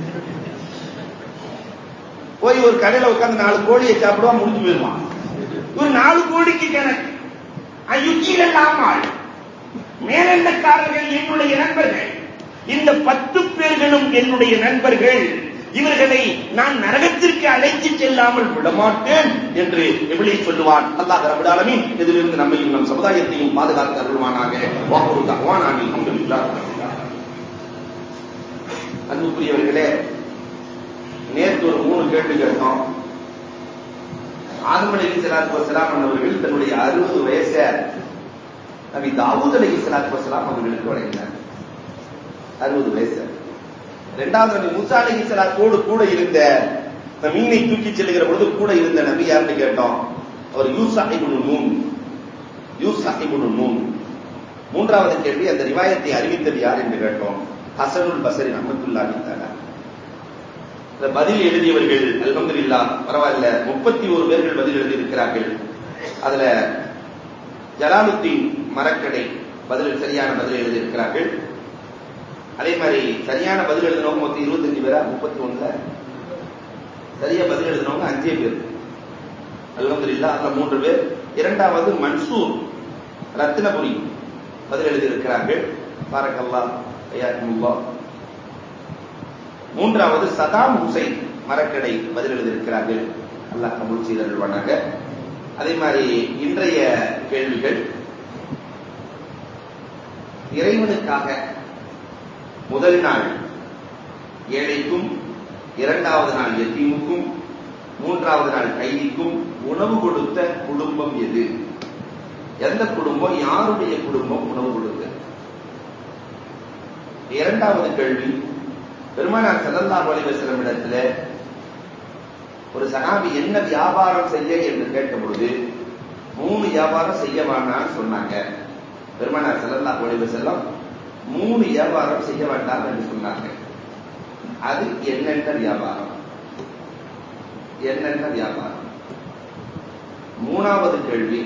Speaker 2: போய் ஒரு கடையில உட்கார்ந்து நாலு கோழியை சாப்பிடுவா முடிஞ்சு போயிருவான் ஒரு நாலு கோடிக்கு கணக்கு அயுக்கியிலாமாள் மேலெண்ணக்காரர்கள் என்னுடைய நண்பர்கள் இந்த பத்து பேர்களும் என்னுடைய நண்பர்கள் இவர்களை நான் நரகத்திற்கு அழைத்து செல்லாமல் விடமாட்டேன் என்று எப்படி சொல்லுவான் அல்லாஹ் ரபுல் ஆலமீன் இதிலிருந்து நம்மையும் நம் சமுதாயத்தையும் பாதுகாத்து அருள்வானாக வாக்குறு தகவான் ஆனில் அல்ஹம்துலில்லாஹ் அன்புக்குரியவர்களே நேற்று ஒரு மூணு கேள்வி கேட்டோம் ஆதம் அலி சலாத்து வசலாம் அவர்கள் தன்னுடைய அறுபது வயச நபி தாவூத் அலி சலாத்து வசலாம் அவர்களுக்கு வழங்கினார் அறுபது வயசு இரண்டாவது நபி மூசா அலி சலாத்தோடு கூட இருந்த இந்த மீனை தூக்கி செல்லுகிற பொழுது கூட இருந்த நபி யாருன்னு கேட்டோம் அவர் யூசா இபுனு நூன் யூசா இபுனு நூன் மூன்றாவது கேள்வி அந்த ரிவாயத்தை அறிவித்தது யார் என்று கேட்டோம் ஹசனுல் பசரி அஹமத்துல்லாஹி தஆலா இந்த பதில் எழுதியவர்கள் அல்ஹம்துலில்லா பரவாயில்ல முப்பத்தி ஒரு பேர்கள் பதில் எழுதியிருக்கிறார்கள் அதுல ஜலாலுத்தீன் மரக்கடை பதில் சரியான பதில் எழுதியிருக்கிறார்கள் அதே மாதிரி சரியான பதில் எழுதினவங்க மொத்தம் இருபத்தஞ்சு பேரா முப்பத்தி ஒண்ணுல சரியா பதில் எழுதினவங்க அஞ்சே பேர் அல்ஹம்துலில்லா அதுல மூன்று பேர் இரண்டாவது மன்சூர் ரத்னபுரி பதில் எழுதியிருக்கிறார்கள் பாரக்கல்லா ஐயாக்குமுல்லா மூன்றாவது சதாம் ஹுசைன் மரக்கடை பதில் எழுதியிருக்கிறார்கள் அல்லாஹ் கபூல் செய்தருள்வானாக அதே மாதிரி இன்றைய கேள்விகள் இறைவனுக்காக முதல் நாள் ஏழைக்கும் இரண்டாவது நாள் எத்தீமுக்கும் மூன்றாவது நாள் கைதிக்கும் உணவு கொடுத்த குடும்பம் எது எந்த குடும்பம் யாருடைய குடும்பம் உணவு கொடுத்த இரண்டாவது கேள்வி பெருமானார் ஸல்லல்லாஹு அலைஹி வஸல்லம் இடத்துல ஒரு சகாபி என்ன வியாபாரம் செய்ய என்று கேட்டபொழுது மூணு வியாபாரம் செய்ய வேண்டாம்னு சொன்னாங்க பெருமானார் ஸல்லல்லாஹு அலைஹி வஸல்லம் மூணு வியாபாரம் செய்ய வேண்டாம் என்று சொன்னாங்க அது என்னென்ன வியாபாரம் என்னென்ன வியாபாரம் மூணாவது கேள்வி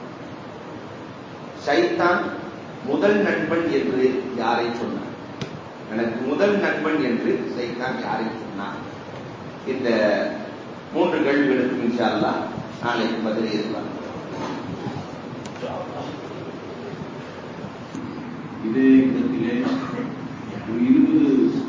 Speaker 2: சைத்தான் முதல் நண்பன் என்று யாரை சொன்னார் எனக்கு முதல் நண்பன் என்று சைத்தான் யாரை சொன்னார் இந்த மூன்று கேள்விகளுக்கு இன்ஷா அல்லாஹ் நாளை பதில் எதிர்பார்க்கிறோம்
Speaker 3: இதே இடத்திலே ஒரு இருபது